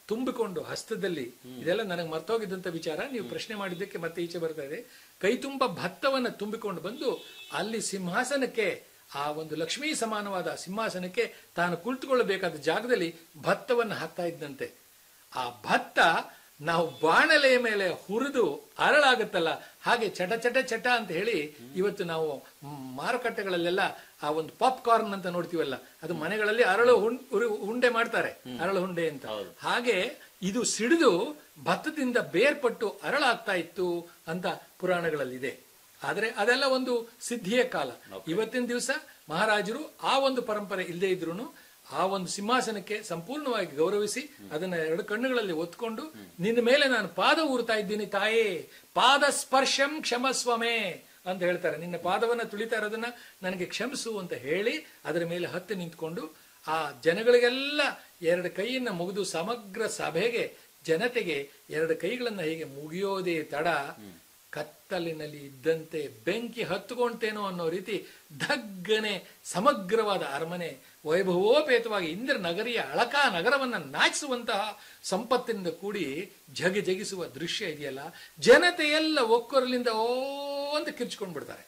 ತುಂಬಿಕೊಂಡು ಹಸ್ತದಲ್ಲಿ ಇದೆಲ್ಲ ನನಗೆ ಮರ್ತೋಗಿದ್ದಂತ ವಿಚಾರ ನೀವು ಪ್ರಶ್ನೆ ಮಾಡಿದ್ದಕ್ಕೆ ಮತ್ತೆ ಈಚೆ ಬರ್ತಾ ಇದೆ ಕೈ ತುಂಬ ಭತ್ತವನ್ನ ತುಂಬಿಕೊಂಡು ಬಂದು ಅಲ್ಲಿ ಸಿಂಹಾಸನಕ್ಕೆ ಆ ಒಂದು ಲಕ್ಷ್ಮೀ ಸಮಾನವಾದ ಸಿಂಹಾಸನಕ್ಕೆ ತಾನು ಕುಳಿತುಕೊಳ್ಳಬೇಕಾದ ಜಾಗದಲ್ಲಿ ಭತ್ತವನ್ನು ಹಾಕ್ತಾ ಇದ್ದಂತೆ ಆ ಭತ್ತ ನಾವು ಬಾಣಲೆಯ ಮೇಲೆ ಹುರಿದು ಅರಳಾಗುತ್ತಲ್ಲ ಹಾಗೆ ಚಟ ಚಟ ಚಟ ಅಂತ ಹೇಳಿ ಇವತ್ತು ನಾವು ಮ್, ಮಾರುಕಟ್ಟೆಗಳಲ್ಲೆಲ್ಲ ಆ ಒಂದು ಪಾಪ್ಕಾರ್ನ್ ಅಂತ ನೋಡ್ತೀವಲ್ಲ ಅದು ಮನೆಗಳಲ್ಲಿ ಅರಳು ಹುಂ- ಉರಿ- ಉಂಡೆ ಮಾಡ್ತಾರೆ ಅರಳು ಹುಂಡೆ ಅಂತ ಹಾಗೆ ಇದು ಸಿಡಿದು ಭತ್ತದಿಂದ ಬೇರ್ಪಟ್ಟು ಅರಳಾಗ್ತಾ ಇತ್ತು ಅಂತ ಪುರಾಣಗಳಲ್ಲಿದೆ ಆದ್ರೆ ಅದೆಲ್ಲ ಒಂದು ಸಿದ್ಧಿಯ ಕಾಲ ಇವತ್ತಿನ ದಿವಸ ಮಹಾರಾಜರು ಆ ಒಂದು ಪರಂಪರೆ ಇಲ್ಲದೆ ಇದ್ರು ಆ ಒಂದು ಸಿಂಹಾಸನಕ್ಕೆ ಸಂಪೂರ್ಣವಾಗಿ ಗೌರವಿಸಿ ಅದನ್ನ ಎರಡು ಕಣ್ಣುಗಳಲ್ಲಿ ಒತ್ಕೊಂಡು ನಿನ್ನ ಮೇಲೆ ನಾನು ಪಾದ ಊರ್ತಾ ಇದ್ದೀನಿ ತಾಯೇ ಪಾದ ಸ್ಪರ್ಶಂ ಕ್ಷಮಸ್ವಮೇ ಅಂತ ಹೇಳ್ತಾರೆ ನಿನ್ನ ಪಾದವನ್ನ ತುಳಿತಾ ಇರೋದನ್ನ ನನಗೆ ಕ್ಷಮಿಸು ಅಂತ ಹೇಳಿ ಅದರ ಮೇಲೆ ಹತ್ತಿ ನಿಂತ್ಕೊಂಡು ಆ ಜನಗಳಿಗೆಲ್ಲ ಎರಡು ಕೈಯನ್ನ ಮುಗಿದು ಸಮಗ್ರ ಸಭೆಗೆ ಜನತೆಗೆ ಎರಡು ಕೈಗಳನ್ನ ಹೀಗೆ ಮುಗಿಯೋದೇ ತಡ ಕತ್ತಲಿನಲ್ಲಿ ಇದ್ದಂತೆ ಬೆಂಕಿ ಹತ್ತುಕೊಂತೇನೋ ಅನ್ನೋ ರೀತಿ ಧಗ್ಗನೆ ಸಮಗ್ರವಾದ ಅರಮನೆ ವೈಭವೋಪೇತವಾಗಿ ಇಂದ್ರ ನಗರಿಯ ಅಳಕಾ ನಗರವನ್ನ ನಾಚಿಸುವಂತಹ ಸಂಪತ್ತಿನಿಂದ ಕೂಡಿ ಜಗಿ ಜಗಿಸುವ ದೃಶ್ಯ ಇದೆಯಲ್ಲ ಜನತೆಯೆಲ್ಲ ಒಕ್ಕೊರಲಿಂದ ಓ ಅಂತ ಕಿರ್ಚ್ಕೊಂಡು ಬಿಡ್ತಾರೆ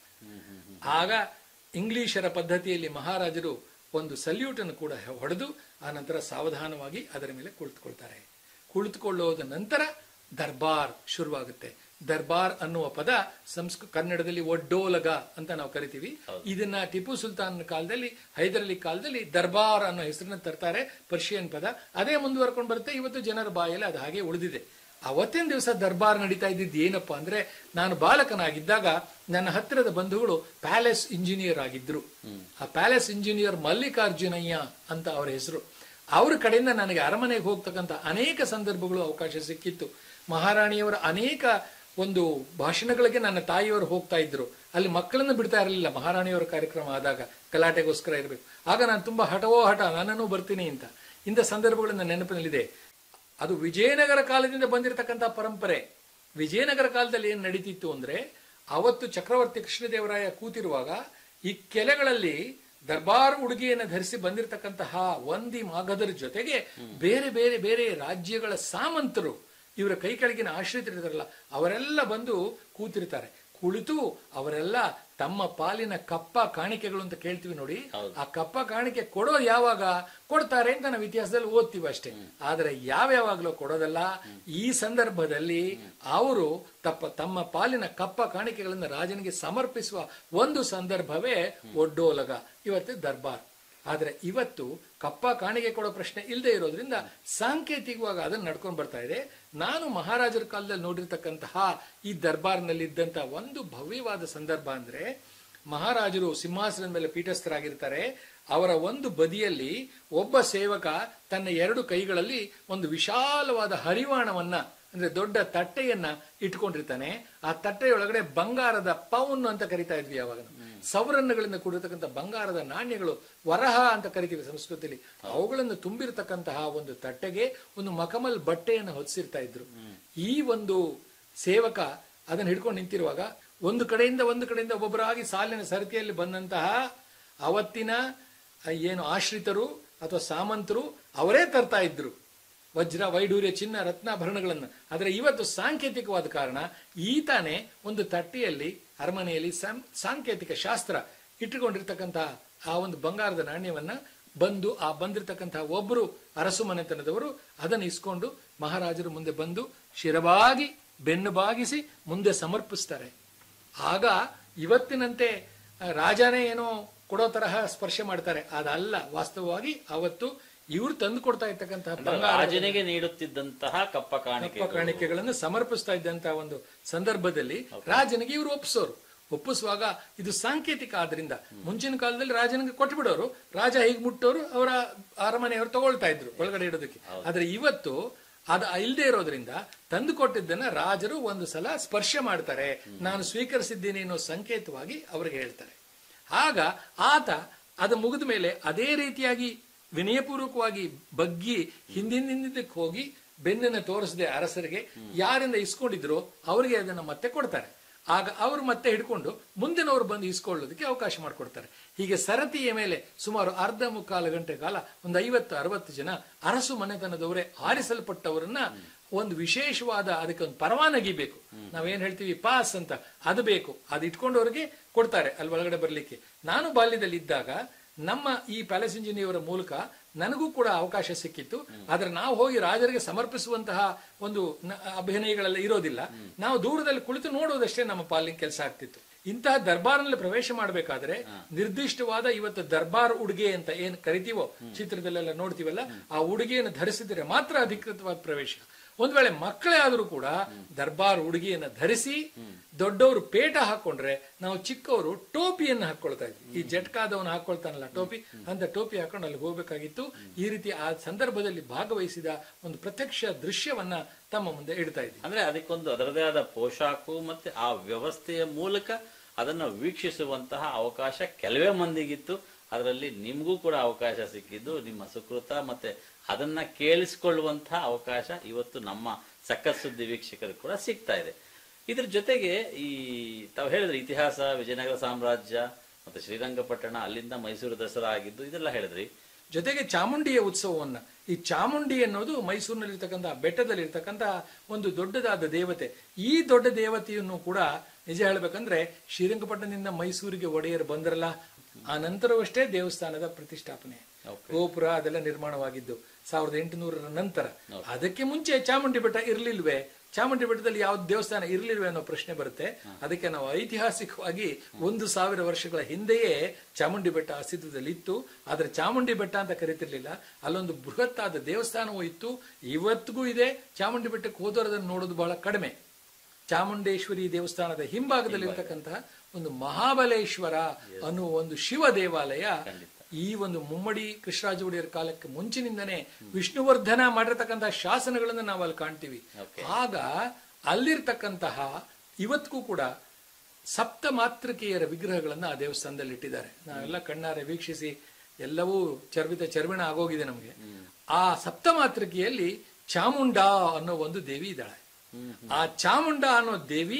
ಆಗ ಇಂಗ್ಲಿಷರ ಪದ್ಧತಿಯಲ್ಲಿ ಮಹಾರಾಜರು ಒಂದು ಸಲ್ಯೂಟ್ ಅನ್ನು ಕೂಡ ಹೊಡೆದು ಆ ನಂತರ ಸಾವಧಾನವಾಗಿ ಅದರ ಮೇಲೆ ಕುಳಿತುಕೊಳ್ತಾರೆ ಕುಳಿತುಕೊಳ್ಳೋದ ನಂತರ ದರ್ಬಾರ್ ಶುರುವಾಗುತ್ತೆ ದರ್ಬಾರ್ ಅನ್ನುವ ಪದ ಸಂಸ್ಕೃತ ಕನ್ನಡದಲ್ಲಿ ಒಡ್ಡೋಲಗ ಅಂತ ನಾವು ಕರಿತೀವಿ ಇದನ್ನ ಟಿಪ್ಪು ಸುಲ್ತಾನ್ ಕಾಲದಲ್ಲಿ ಹೈದರಲಿ ಕಾಲದಲ್ಲಿ ದರ್ಬಾರ್ ಅನ್ನೋ ಹೆಸರನ್ನ ತರ್ತಾರೆ ಪರ್ಷಿಯನ್ ಪದ ಅದೇ ಮುಂದುವರ್ಕೊಂಡು ಬರುತ್ತೆ ಇವತ್ತು ಜನರ ಬಾಯಲ್ಲಿ ಅದು ಹಾಗೆ ಉಳಿದಿದೆ ಅವತ್ತಿನ ದಿವಸ ದರ್ಬಾರ್ ನಡೀತಾ ಇದ್ದಿದ್ದು ಏನಪ್ಪಾ ಅಂದ್ರೆ ನಾನು ಬಾಲಕನಾಗಿದ್ದಾಗ ನನ್ನ ಹತ್ತಿರದ ಬಂಧುಗಳು ಪ್ಯಾಲೇಸ್ ಇಂಜಿನಿಯರ್ ಆಗಿದ್ರು ಆ ಪ್ಯಾಲೇಸ್ ಇಂಜಿನಿಯರ್ ಮಲ್ಲಿಕಾರ್ಜುನಯ್ಯ ಅಂತ ಅವರ ಹೆಸರು ಅವ್ರ ಕಡೆಯಿಂದ ನನಗೆ ಅರಮನೆಗೆ ಹೋಗ್ತಕ್ಕಂಥ ಅನೇಕ ಸಂದರ್ಭಗಳು ಅವಕಾಶ ಸಿಕ್ಕಿತ್ತು ಮಹಾರಾಣಿಯವರ ಅನೇಕ ಒಂದು ಭಾಷಣಗಳಿಗೆ ನನ್ನ ತಾಯಿಯವರು ಹೋಗ್ತಾ ಇದ್ರು ಅಲ್ಲಿ ಮಕ್ಕಳನ್ನು ಬಿಡ್ತಾ ಇರಲಿಲ್ಲ ಮಹಾರಾಣಿಯವರ ಕಾರ್ಯಕ್ರಮ ಆದಾಗ ಗಲಾಟೆಗೋಸ್ಕರ ಇರಬೇಕು ಆಗ ನಾನು ತುಂಬಾ ಹಠವೋ ಹಠ ನಾನೂ ಬರ್ತೀನಿ ಅಂತ ಇಂಥ ಸಂದರ್ಭಗಳು ನನ್ನ ನೆನಪಿನಲ್ಲಿದೆ ಅದು ವಿಜಯನಗರ ಕಾಲದಿಂದ ಬಂದಿರತಕ್ಕಂಥ ಪರಂಪರೆ ವಿಜಯನಗರ ಕಾಲದಲ್ಲಿ ಏನ್ ನಡೀತಿತ್ತು ಅಂದ್ರೆ ಅವತ್ತು ಚಕ್ರವರ್ತಿ ಕೃಷ್ಣದೇವರಾಯ ಕೂತಿರುವಾಗ ಈ ಕೆಲೆಗಳಲ್ಲಿ ದರ್ಬಾರ್ ಉಡುಗೆಯನ್ನು ಧರಿಸಿ ಬಂದಿರತಕ್ಕಂತಹ ವಂದಿ ಮಾಗದರ ಜೊತೆಗೆ ಬೇರೆ ಬೇರೆ ಬೇರೆ ರಾಜ್ಯಗಳ ಸಾಮಂತರು ಇವರ ಕೈ ಕೆಳಗಿನ ಆಶ್ರಿತರಿದ್ದಾರಲ್ಲ ಅವರೆಲ್ಲ ಬಂದು ಕೂತಿರ್ತಾರೆ ಕುಳಿತು ಅವರೆಲ್ಲ ತಮ್ಮ ಪಾಲಿನ ಕಪ್ಪ ಕಾಣಿಕೆಗಳು ಅಂತ ಕೇಳ್ತೀವಿ ನೋಡಿ ಆ ಕಪ್ಪ ಕಾಣಿಕೆ ಕೊಡೋದು ಯಾವಾಗ ಕೊಡ್ತಾರೆ ಅಂತ ನಾವು ಇತಿಹಾಸದಲ್ಲಿ ಓದ್ತೀವಿ ಅಷ್ಟೇ ಆದ್ರೆ ಯಾವ್ಯಾವಾಗ್ಲೂ ಕೊಡೋದಲ್ಲ ಈ ಸಂದರ್ಭದಲ್ಲಿ ಅವರು ತಪ್ಪ ತಮ್ಮ ಪಾಲಿನ ಕಪ್ಪ ಕಾಣಿಕೆಗಳನ್ನು ರಾಜನಿಗೆ ಸಮರ್ಪಿಸುವ ಒಂದು ಸಂದರ್ಭವೇ ಒಡ್ಡೋಲಗ ಇವತ್ತು ದರ್ಬಾರ್ ಆದ್ರೆ ಇವತ್ತು ಕಪ್ಪ ಕಾಣಿಕೆ ಕೊಡೋ ಪ್ರಶ್ನೆ ಇಲ್ಲದೆ ಇರೋದ್ರಿಂದ ಸಾಂಕೇತಿಕವಾಗಿ ಅದನ್ನ ನಡ್ಕೊಂಡು ಬರ್ತಾ ಇದೆ ನಾನು ಮಹಾರಾಜರ ಕಾಲದಲ್ಲಿ ನೋಡಿರ್ತಕ್ಕಂತಹ ಈ ದರ್ಬಾರ್ನಲ್ಲಿ ಇದ್ದಂತಹ ಒಂದು ಭವ್ಯವಾದ ಸಂದರ್ಭ ಅಂದ್ರೆ ಮಹಾರಾಜರು ಸಿಂಹಾಸನದ ಮೇಲೆ ಪೀಠಸ್ಥರಾಗಿರ್ತಾರೆ ಅವರ ಒಂದು ಬದಿಯಲ್ಲಿ ಒಬ್ಬ ಸೇವಕ ತನ್ನ ಎರಡು ಕೈಗಳಲ್ಲಿ ಒಂದು ವಿಶಾಲವಾದ ಹರಿವಾಣವನ್ನ ಅಂದ್ರೆ ದೊಡ್ಡ ತಟ್ಟೆಯನ್ನ ಇಟ್ಕೊಂಡಿರ್ತಾನೆ ಆ ತಟ್ಟೆಯೊಳಗಡೆ ಬಂಗಾರದ ಪೌನ್ ಅಂತ ಕರಿತಾ ಇದ್ವಿ ಯಾವಾಗ ಸವರನ್ನಗಳಿಂದ ಕೂಡಿರತಕ್ಕಂಥ ಬಂಗಾರದ ನಾಣ್ಯಗಳು ವರಹ ಅಂತ ಕರಿತೀವಿ ಸಂಸ್ಕೃತಿಯಲ್ಲಿ ಅವುಗಳನ್ನು ತುಂಬಿರತಕ್ಕಂತಹ ಒಂದು ತಟ್ಟೆಗೆ ಒಂದು ಮಕಮಲ್ ಬಟ್ಟೆಯನ್ನು ಹೊದಿಸಿರ್ತಾ ಇದ್ರು ಈ ಒಂದು ಸೇವಕ ಅದನ್ನ ಹಿಡ್ಕೊಂಡು ನಿಂತಿರುವಾಗ ಒಂದು ಕಡೆಯಿಂದ ಒಂದು ಕಡೆಯಿಂದ ಒಬ್ಬೊಬ್ಬರಾಗಿ ಸಾಲಿನ ಸರತಿಯಲ್ಲಿ ಬಂದಂತಹ ಅವತ್ತಿನ ಆ, ಏನು ಆಶ್ರಿತರು ಅಥವಾ ಸಾಮಂತರು ಅವರೇ ತರ್ತಾ ಇದ್ರು ವಜ್ರ ವೈಡೂರ್ಯ ಚಿನ್ನ ರತ್ನಾಭರಣಗಳನ್ನು ಆದರೆ ಇವತ್ತು ಸಾಂಕೇತಿಕವಾದ ಕಾರಣ ಈತಾನೆ ಒಂದು ತಟ್ಟೆಯಲ್ಲಿ ಅರಮನೆಯಲ್ಲಿ ಸಾಂ- ಸಾಂಕೇತಿಕ ಶಾಸ್ತ್ರ ಇಟ್ಟುಕೊಂಡಿರ್ತಕ್ಕಂತಹ ಆ ಒಂದು ಬಂಗಾರದ ನಾಣ್ಯವನ್ನ ಬಂದು ಆ ಬಂದಿರತಕ್ಕಂತಹ ಒಬ್ಬರು ಅರಸು ಮನೆತನದವರು ಅದನ್ನು ಇಸ್ಕೊಂಡು ಮಹಾರಾಜರು ಮುಂದೆ ಬಂದು ಶಿರವಾಗಿ ಬೆನ್ನು ಬಾಗಿಸಿ ಮುಂದೆ ಸಮರ್ಪಿಸ್ತಾರೆ ಆಗ ಇವತ್ತಿನಂತೆ ಆ, ರಾಜನೇ ಏನೋ ಕೊಡೋ ತರಹ ಸ್ಪರ್ಶ ಮಾಡ್ತಾರೆ ಅದಲ್ಲ ವಾಸ್ತವವಾಗಿ ಅವತ್ತು ಇವರು ತಂದು ಕೊಡ್ತಾ ಇರ್ತಕ್ಕಂತಹ ಬಂಗಾರ ರಾಜನಿಗೆ ನೀಡುತ್ತಿದ್ದಂತಹ ಕಪ್ಪ ಕಾಣಿಕೆ ಕಪ್ಪ ಕಾಣಿಕೆಗಳನ್ನು ಸಮರ್ಪಿಸ್ತಾ ಇದ್ದಂತಹ ಒಂದು ಸಂದರ್ಭದಲ್ಲಿ ರಾಜನಿಗೆ ಇವರು ಒಪ್ಪಿಸೋರು ಒಪ್ಪಿಸುವಾಗ ಇದು ಸಾಂಕೇತಿಕ ಆದ್ರಿಂದ ಮುಂಚಿನ ಕಾಲದಲ್ಲಿ ರಾಜನಿಗೆ ಕೊಟ್ಟು ಬಿಡೋರು ರಾಜ ಹೀಗೆ ಮುಟ್ಟೋರು ಅವರ ಅರಮನೆಯವರು ತಗೊಳ್ತಾ ಇದ್ರು ಒಳಗಡೆ ಇಡೋದಕ್ಕೆ ಆದ್ರೆ ಇವತ್ತು ಅದು ಇಲ್ಲದೆ ಇರೋದ್ರಿಂದ ತಂದು ಕೊಟ್ಟಿದ್ದನ್ನ ರಾಜರು ಒಂದು ಸಲ ಸ್ಪರ್ಶ ಮಾಡ್ತಾರೆ ನಾನು ಸ್ವೀಕರಿಸಿದ್ದೀನಿ ಅನ್ನೋ ಸಂಕೇತವಾಗಿ ಅವ್ರಿಗೆ ಹೇಳ್ತಾರೆ ಆಗ ಆತ ಅದು ಮುಗಿದ ಮೇಲೆ ಅದೇ ರೀತಿಯಾಗಿ ವಿನಯಪೂರ್ವಕವಾಗಿ ಬಗ್ಗಿ ಹಿಂದಿಂದಿಂದಕ್ಕೆ ಹೋಗಿ ಬೆನ್ನನ್ನು ತೋರಿಸದೆ ಅರಸರಿಗೆ ಯಾರಿಂದ ಇಸ್ಕೊಂಡಿದ್ರು ಅವರಿಗೆ ಅದನ್ನ ಮತ್ತೆ ಕೊಡ್ತಾರೆ ಆಗ ಅವರು ಮತ್ತೆ ಹಿಡ್ಕೊಂಡು ಮುಂದಿನವರು ಬಂದು ಇಸ್ಕೊಳ್ಳೋದಕ್ಕೆ ಅವಕಾಶ ಮಾಡಿಕೊಡ್ತಾರೆ ಹೀಗೆ ಸರತಿಯ ಮೇಲೆ ಸುಮಾರು ಅರ್ಧ ಮುಕ್ಕಾಲು ಗಂಟೆ ಕಾಲ ಒಂದು ಐವತ್ತು ಅರವತ್ತು ಜನ ಅರಸು ಮನೆತನದವರೇ ಆರಿಸಲ್ಪಟ್ಟವರನ್ನ ಒಂದು ವಿಶೇಷವಾದ ಅದಕ್ಕೆ ಒಂದು ಪರವಾನಗಿ ಬೇಕು ನಾವೇನ್ ಹೇಳ್ತೀವಿ ಪಾಸ್ ಅಂತ ಅದು ಬೇಕು ಅದು ಇಟ್ಕೊಂಡವ್ರಿಗೆ ಕೊಡ್ತಾರೆ ಅಲ್ಲಿ ಒಳಗಡೆ ಬರ್ಲಿಕ್ಕೆ ನಾನು ಬಾಲ್ಯದಲ್ಲಿ ಇದ್ದಾಗ ನಮ್ಮ ಈ ಪ್ಯಾಲೇಸ್ ಇಂಜಿನಿಯವರ ಮೂಲಕ ನನಗೂ ಕೂಡ ಅವಕಾಶ ಸಿಕ್ಕಿತ್ತು ಆದ್ರೆ ನಾವು ಹೋಗಿ ರಾಜರಿಗೆ ಸಮರ್ಪಿಸುವಂತಹ ಒಂದು ನ- ಅಭಿನಯಗಳೆಲ್ಲ ಇರೋದಿಲ್ಲ ನಾವು ದೂರದಲ್ಲಿ ಕುಳಿತು ನೋಡೋದಷ್ಟೇ ನಮ್ಮ ಪಾಲಿನ ಕೆಲಸ ಆಗ್ತಿತ್ತು ಇಂತಹ ದರ್ಬಾರ್ನಲ್ಲಿ ಪ್ರವೇಶ ಮಾಡಬೇಕಾದ್ರೆ ನಿರ್ದಿಷ್ಟವಾದ ಇವತ್ತು ದರ್ಬಾರ್ ಉಡುಗೆ ಅಂತ ಏನ್ ಕರಿತೀವೋ ಚಿತ್ರದಲ್ಲೆಲ್ಲ ನೋಡ್ತೀವಲ್ಲ ಆ ಉಡುಗೆಯನ್ನು ಧರಿಸಿದ್ರೆ ಮಾತ್ರ ಅಧಿಕೃತವಾದ ಪ್ರವೇಶ ಒಂದ್ ವೇಳೆ ಮಕ್ಕಳೇ ಆದ್ರೂ ಕೂಡ ದರ್ಬಾರ್ ಉಡುಗೆಯನ್ನ ಧರಿಸಿ ದೊಡ್ಡವರು ಪೇಟ ಹಾಕೊಂಡ್ರೆ ನಾವು ಚಿಕ್ಕವರು ಟೋಪಿಯನ್ನ ಹಾಕೊಳ್ತಾ ಇದ್ವಿ ಈ ಜಟ್ಕಾದವನು ಹಾಕೊಳ್ತಾನಲ್ಲ ಟೋಪಿ ಅಂತ ಟೋಪಿ ಹಾಕೊಂಡು ಅಲ್ಲಿ ಹೋಗ್ಬೇಕಾಗಿತ್ತು ಈ ರೀತಿ ಆ ಸಂದರ್ಭದಲ್ಲಿ ಭಾಗವಹಿಸಿದ ಒಂದು ಪ್ರತ್ಯಕ್ಷ ದೃಶ್ಯವನ್ನ ತಮ್ಮ ಮುಂದೆ ಇಡ್ತಾ ಇದ್ವಿ ಅಂದ್ರೆ ಅದಕ್ಕೊಂದು ಅದರದೇ ಆದ ಪೋಷಾಕು ಮತ್ತೆ ಆ ವ್ಯವಸ್ಥೆಯ ಮೂಲಕ ಅದನ್ನ ವೀಕ್ಷಿಸುವಂತಹ ಅವಕಾಶ ಕೆಲವೇ ಮಂದಿಗಿತ್ತು ಅದರಲ್ಲಿ ನಿಮಗೂ ಕೂಡ ಅವಕಾಶ ಸಿಕ್ಕಿದ್ದು ನಿಮ್ಮ ಸುಕೃತ ಮತ್ತೆ ಅದನ್ನ ಕೇಳಿಸಿಕೊಳ್ಳುವಂತಹ ಅವಕಾಶ ಇವತ್ತು ನಮ್ಮ ಸಖತ್ ಸುದ್ದಿ ವೀಕ್ಷಕರಿಗೆ ಕೂಡ ಸಿಗ್ತಾ ಇದೆ ಇದ್ರ ಜೊತೆಗೆ ಈ ತಾವು ಹೇಳಿದ್ರಿ ಇತಿಹಾಸ ವಿಜಯನಗರ ಸಾಮ್ರಾಜ್ಯ ಮತ್ತೆ ಶ್ರೀರಂಗಪಟ್ಟಣ ಅಲ್ಲಿಂದ ಮೈಸೂರು ದಸರಾ ಆಗಿದ್ದು ಇದೆಲ್ಲ ಹೇಳಿದ್ರಿ ಜೊತೆಗೆ ಚಾಮುಂಡಿಯ ಉತ್ಸವವನ್ನ ಈ ಚಾಮುಂಡಿ ಅನ್ನೋದು ಮೈಸೂರಿನಲ್ಲಿರ್ತಕ್ಕಂಥ ಬೆಟ್ಟದಲ್ಲಿರ್ತಕ್ಕಂಥ ಒಂದು ದೊಡ್ಡದಾದ ದೇವತೆ ಈ ದೊಡ್ಡ ದೇವತೆಯನ್ನು ಕೂಡ ನಿಜ ಹೇಳ್ಬೇಕಂದ್ರೆ ಶ್ರೀರಂಗಪಟ್ಟಣದಿಂದ ಮೈಸೂರಿಗೆ ಒಡೆಯರು ಬಂದ್ರಲ್ಲ ಆ ನಂತರವಷ್ಟೇ ದೇವಸ್ಥಾನದ ಪ್ರತಿಷ್ಠಾಪನೆ ಗೋಪುರ ಅದೆಲ್ಲ ನಿರ್ಮಾಣವಾಗಿದ್ದು ಸಾವಿರದ ಎಂಟುನೂರರ ನಂತರ ಅದಕ್ಕೆ ಮುಂಚೆ ಚಾಮುಂಡಿ ಬೆಟ್ಟ ಇರ್ಲಿಲ್ವೇ ಚಾಮುಂಡಿ ಬೆಟ್ಟದಲ್ಲಿ ಯಾವ ದೇವಸ್ಥಾನ ಇರ್ಲಿಲ್ವೇ ಅನ್ನೋ ಪ್ರಶ್ನೆ ಬರುತ್ತೆ ಅದಕ್ಕೆ ನಾವು ಐತಿಹಾಸಿಕವಾಗಿ ಒಂದು ಸಾವಿರ ವರ್ಷಗಳ ಹಿಂದೆಯೇ ಚಾಮುಂಡಿ ಬೆಟ್ಟ ಅಸ್ತಿತ್ವದಲ್ಲಿ ಇತ್ತು ಆದ್ರೆ ಚಾಮುಂಡಿ ಬೆಟ್ಟ ಅಂತ ಕರಿತಿರ್ಲಿಲ್ಲ ಅಲ್ಲೊಂದು ಬೃಹತ್ತಾದ ದೇವಸ್ಥಾನವೂ ಇತ್ತು ಇವತ್ತಿಗೂ ಇದೆ ಚಾಮುಂಡಿ ಬೆಟ್ಟಕ್ಕೆ ಹೋದವರು ಅದನ್ನು ನೋಡೋದು ಬಹಳ ಕಡಿಮೆ ಚಾಮುಂಡೇಶ್ವರಿ ದೇವಸ್ಥಾನದ ಹಿಂಭಾಗದಲ್ಲಿರ್ತಕ್ಕಂತಹ ಒಂದು ಮಹಾಬಲೇಶ್ವರ ಅನ್ನುವ ಒಂದು ಶಿವ ದೇವಾಲಯ ಈ ಒಂದು ಮುಮ್ಮಡಿ ಕೃಷ್ಣರಾಜ ಒಡೆಯರ್ ಕಾಲಕ್ಕೆ ಮುಂಚಿನಿಂದನೇ ವಿಷ್ಣುವರ್ಧನ ಮಾಡಿರ್ತಕ್ಕಂತಹ ಶಾಸನಗಳನ್ನು ನಾವು ಅಲ್ಲಿ ಕಾಣ್ತೀವಿ ಆಗ ಅಲ್ಲಿರ್ತಕ್ಕಂತಹ ಇವತ್ತಿಗೂ ಕೂಡ ಸಪ್ತ ಮಾತೃಕೆಯರ ವಿಗ್ರಹಗಳನ್ನ ಆ ದೇವಸ್ಥಾನದಲ್ಲಿ ಇಟ್ಟಿದ್ದಾರೆ ನಾವೆಲ್ಲ ಕಣ್ಣಾರೆ ವೀಕ್ಷಿಸಿ ಎಲ್ಲವೂ ಚರ್ವಿತ ಚರ್ವಿಣ ಆಗೋಗಿದೆ ನಮಗೆ ಆ ಸಪ್ತ ಮಾತೃಕೆಯಲ್ಲಿ ಚಾಮುಂಡ ಅನ್ನೋ ಒಂದು ದೇವಿ ಇದ್ದಾಳೆ ಆ ಚಾಮುಂಡ ಅನ್ನೋ ದೇವಿ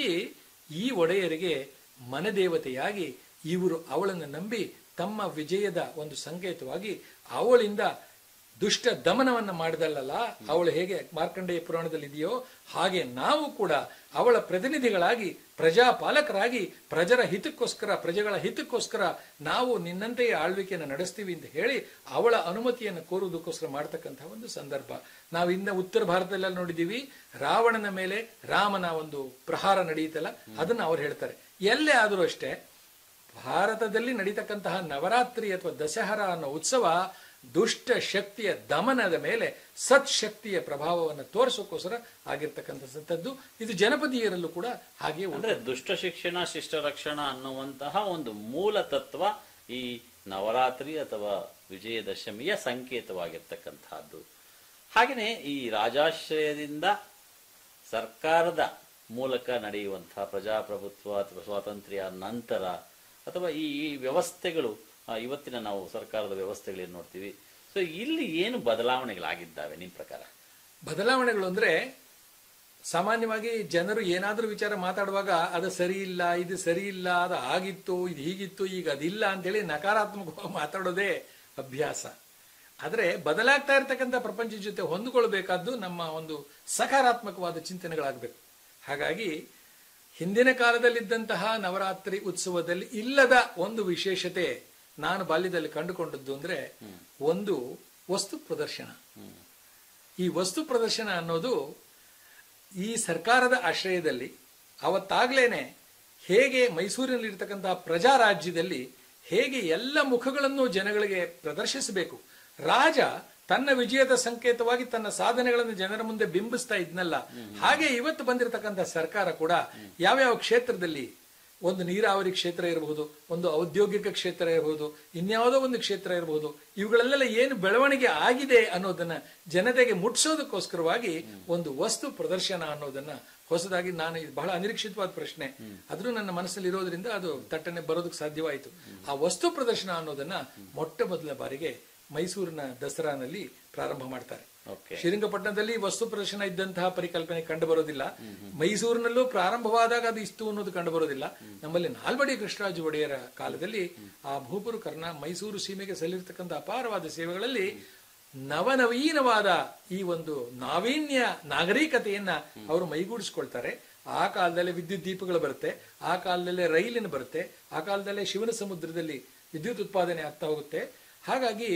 ಈ ಒಡೆಯರಿಗೆ ಮನದೇವತೆಯಾಗಿ ಇವರು ಅವಳನ್ನು ನಂಬಿ ತಮ್ಮ ವಿಜಯದ ಒಂದು ಸಂಕೇತವಾಗಿ ಅವಳಿಂದ ದುಷ್ಟ ದಮನವನ್ನ ಮಾಡಿದಲ್ಲ ಅವಳು ಹೇಗೆ ಮಾರ್ಕಂಡೇಯ ಪುರಾಣದಲ್ಲಿ ಇದೆಯೋ ಹಾಗೆ ನಾವು ಕೂಡ ಅವಳ ಪ್ರತಿನಿಧಿಗಳಾಗಿ ಪ್ರಜಾಪಾಲಕರಾಗಿ ಪ್ರಜರ ಹಿತಕ್ಕೋಸ್ಕರ ಪ್ರಜೆಗಳ ಹಿತಕ್ಕೋಸ್ಕರ ನಾವು ನಿನ್ನಂತೆಯೇ ಆಳ್ವಿಕೆಯನ್ನು ನಡೆಸ್ತೀವಿ ಅಂತ ಹೇಳಿ ಅವಳ ಅನುಮತಿಯನ್ನು ಕೋರುವುದಕ್ಕೋಸ್ಕರ ಮಾಡ್ತಕ್ಕಂತಹ ಒಂದು ಸಂದರ್ಭ ನಾವು ಇನ್ನ ಉತ್ತರ ಭಾರತದಲ್ಲೆಲ್ಲ ನೋಡಿದೀವಿ ರಾವಣನ ಮೇಲೆ ರಾಮನ ಒಂದು ಪ್ರಹಾರ ನಡೆಯುತ್ತಲ್ಲ ಅದನ್ನ ಅವ್ರು ಹೇಳ್ತಾರೆ ಎಲ್ಲೇ ಆದರೂ ಅಷ್ಟೇ ಭಾರತದಲ್ಲಿ ನಡೀತಕ್ಕಂತಹ ನವರಾತ್ರಿ ಅಥವಾ ದಸಹರ ಅನ್ನೋ ಉತ್ಸವ ದುಷ್ಟ ಶಕ್ತಿಯ ದಮನದ ಮೇಲೆ ಸತ್ ಶಕ್ತಿಯ ಪ್ರಭಾವವನ್ನು ತೋರಿಸೋಕ್ಕೋಸ್ಕರ ಆಗಿರ್ತಕ್ಕಂಥದ್ದು ಇದು ಜನಪದೀಯರಲ್ಲೂ ಕೂಡ ಹಾಗೆ ಉಂಟು. ಅಂದ್ರೆ ದುಷ್ಟ ಶಿಕ್ಷಣ ಶಿಷ್ಟ ರಕ್ಷಣ ಅನ್ನುವಂತಹ ಒಂದು ಮೂಲ ತತ್ವ ಈ ನವರಾತ್ರಿ ಅಥವಾ ವಿಜಯದಶಮಿಯ ಸಂಕೇತವಾಗಿರ್ತಕ್ಕಂತಹದ್ದು ಹಾಗೆಯೇ ಈ ರಾಜಾಶ್ರಯದಿಂದ ಸರ್ಕಾರದ ಮೂಲಕ ನಡೆಯುವಂತಹ ಪ್ರಜಾಪ್ರಭುತ್ವ ಅಥವಾ ಸ್ವಾತಂತ್ರ್ಯ ನಂತರ ಅಥವಾ ಈ ಈ ವ್ಯವಸ್ಥೆಗಳು ಆ, ಇವತ್ತಿನ ನಾವು ಸರ್ಕಾರದ ವ್ಯವಸ್ಥೆಗಳೇನು ನೋಡ್ತೀವಿ ಸೊ ಇಲ್ಲಿ ಏನು ಬದಲಾವಣೆಗಳಾಗಿದ್ದಾವೆ ನಿಮ್ಮ ಪ್ರಕಾರ ಬದಲಾವಣೆಗಳು ಅಂದ್ರೆ ಸಾಮಾನ್ಯವಾಗಿ ಜನರು ಏನಾದ್ರೂ ವಿಚಾರ ಮಾತಾಡುವಾಗ ಅದು ಸರಿ ಇಲ್ಲ ಇದು ಸರಿ ಇಲ್ಲ ಅದು ಆಗಿತ್ತು ಇದು ಹೀಗಿತ್ತು ಈಗ ಅದಿಲ್ಲ ಅಂತೇಳಿ ನಕಾರಾತ್ಮಕವಾಗಿ ಮಾತಾಡೋದೇ ಅಭ್ಯಾಸ ಆದ್ರೆ ಬದಲಾಗ್ತಾ ಇರತಕ್ಕಂಥ ಪ್ರಪಂಚದ ಜೊತೆ ಹೊಂದಿಕೊಳ್ಬೇಕಾದ್ದು ನಮ್ಮ ಒಂದು ಸಕಾರಾತ್ಮಕವಾದ ಚಿಂತನೆಗಳಾಗಬೇಕು ಹಾಗಾಗಿ ಹಿಂದಿನ ಕಾಲದಲ್ಲಿದ್ದಂತಹ ನವರಾತ್ರಿ ಉತ್ಸವದಲ್ಲಿ ಇಲ್ಲದ ಒಂದು ವಿಶೇಷತೆ ನಾನು ಬಾಲ್ಯದಲ್ಲಿ ಕಂಡುಕೊಂಡದ್ದು ಅಂದ್ರೆ ಒಂದು ವಸ್ತು ಪ್ರದರ್ಶನ ಈ ವಸ್ತು ಪ್ರದರ್ಶನ ಅನ್ನೋದು ಈ ಸರ್ಕಾರದ ಆಶ್ರಯದಲ್ಲಿ ಅವತ್ತಾಗ್ಲೇನೆ ಹೇಗೆ ಮೈಸೂರಿನಲ್ಲಿರ್ತಕ್ಕಂತಹ ಪ್ರಜಾ ರಾಜ್ಯದಲ್ಲಿ ಹೇಗೆ ಎಲ್ಲ ಮುಖಗಳನ್ನು ಜನಗಳಿಗೆ ಪ್ರದರ್ಶಿಸಬೇಕು ರಾಜ ತನ್ನ ವಿಜಯದ ಸಂಕೇತವಾಗಿ ತನ್ನ ಸಾಧನೆಗಳನ್ನು ಜನರ ಮುಂದೆ ಬಿಂಬಿಸ್ತಾ ಇದ್ನಲ್ಲ ಹಾಗೆ ಇವತ್ತು ಬಂದಿರತಕ್ಕಂಥ ಸರ್ಕಾರ ಕೂಡ ಯಾವ್ಯಾವ ಕ್ಷೇತ್ರದಲ್ಲಿ ಒಂದು ನೀರಾವರಿ ಕ್ಷೇತ್ರ ಇರಬಹುದು ಒಂದು ಔದ್ಯೋಗಿಕ ಕ್ಷೇತ್ರ ಇರಬಹುದು ಇನ್ಯಾವುದೋ ಒಂದು ಕ್ಷೇತ್ರ ಇರಬಹುದು ಇವುಗಳಲ್ಲೆಲ್ಲ ಏನು ಬೆಳವಣಿಗೆ ಆಗಿದೆ ಅನ್ನೋದನ್ನ ಜನತೆಗೆ ಮುಟ್ಸೋದಕ್ಕೋಸ್ಕರವಾಗಿ ಒಂದು ವಸ್ತು ಪ್ರದರ್ಶನ ಅನ್ನೋದನ್ನ ಹೊಸದಾಗಿ ನಾನು ಇದು ಬಹಳ ಅನಿರೀಕ್ಷಿತವಾದ ಪ್ರಶ್ನೆ ಆದ್ರೂ ನನ್ನ ಮನಸ್ಸಲ್ಲಿ ಇರೋದ್ರಿಂದ ಅದು ತಟ್ಟನೆ ಬರೋದಕ್ಕೆ ಸಾಧ್ಯವಾಯಿತು ಆ ವಸ್ತು ಪ್ರದರ್ಶನ ಅನ್ನೋದನ್ನ ಮೊಟ್ಟ ಮೊದಲ ಬಾರಿಗೆ ಮೈಸೂರಿನ ದಸರಾನಲ್ಲಿ ಪ್ರಾರಂಭ ಮಾಡ್ತಾರೆ ಓಕೆ ಶ್ರೀರಂಗಪಟ್ಟಣದಲ್ಲಿ ವಸ್ತು ಪ್ರದರ್ಶನ ಇದ್ದಂತಹ ಪರಿಕಲ್ಪನೆ ಕಂಡು ಬರೋದಿಲ್ಲ ಮೈಸೂರಿನಲ್ಲೂ ಪ್ರಾರಂಭವಾದಾಗ ಅದು ಇಷ್ಟು ಅನ್ನೋದು ಕಂಡು ಬರೋದಿಲ್ಲ ನಮ್ಮಲ್ಲಿ ನಾಲ್ವಡಿ ಕೃಷ್ಣರಾಜ ಒಡೆಯರ ಕಾಲದಲ್ಲಿ ಆ ಭೂಪುರು ಕರ್ಣ ಮೈಸೂರು ಸೀಮೆಗೆ ಸಲ್ಲಿರ್ತಕ್ಕಂಥ ಅಪಾರವಾದ ಸೇವೆಗಳಲ್ಲಿ ನವನವೀನವಾದ ಈ ಒಂದು ನಾವೀನ್ಯ ನಾಗರಿಕತೆಯನ್ನ ಅವರು ಮೈಗೂಡಿಸ್ಕೊಳ್ತಾರೆ ಆ ಕಾಲದಲ್ಲಿ ವಿದ್ಯುತ್ ದೀಪಗಳು ಬರುತ್ತೆ ಆ ಕಾಲದಲ್ಲೇ ರೈಲಿನ ಬರುತ್ತೆ ಆ ಕಾಲದಲ್ಲೇ ಶಿವನ ಸಮುದ್ರದಲ್ಲಿ ವಿದ್ಯುತ್ ಉತ್ಪಾದನೆ ಆಗ್ತಾ ಹೋಗುತ್ತೆ ಹಾಗಾಗಿ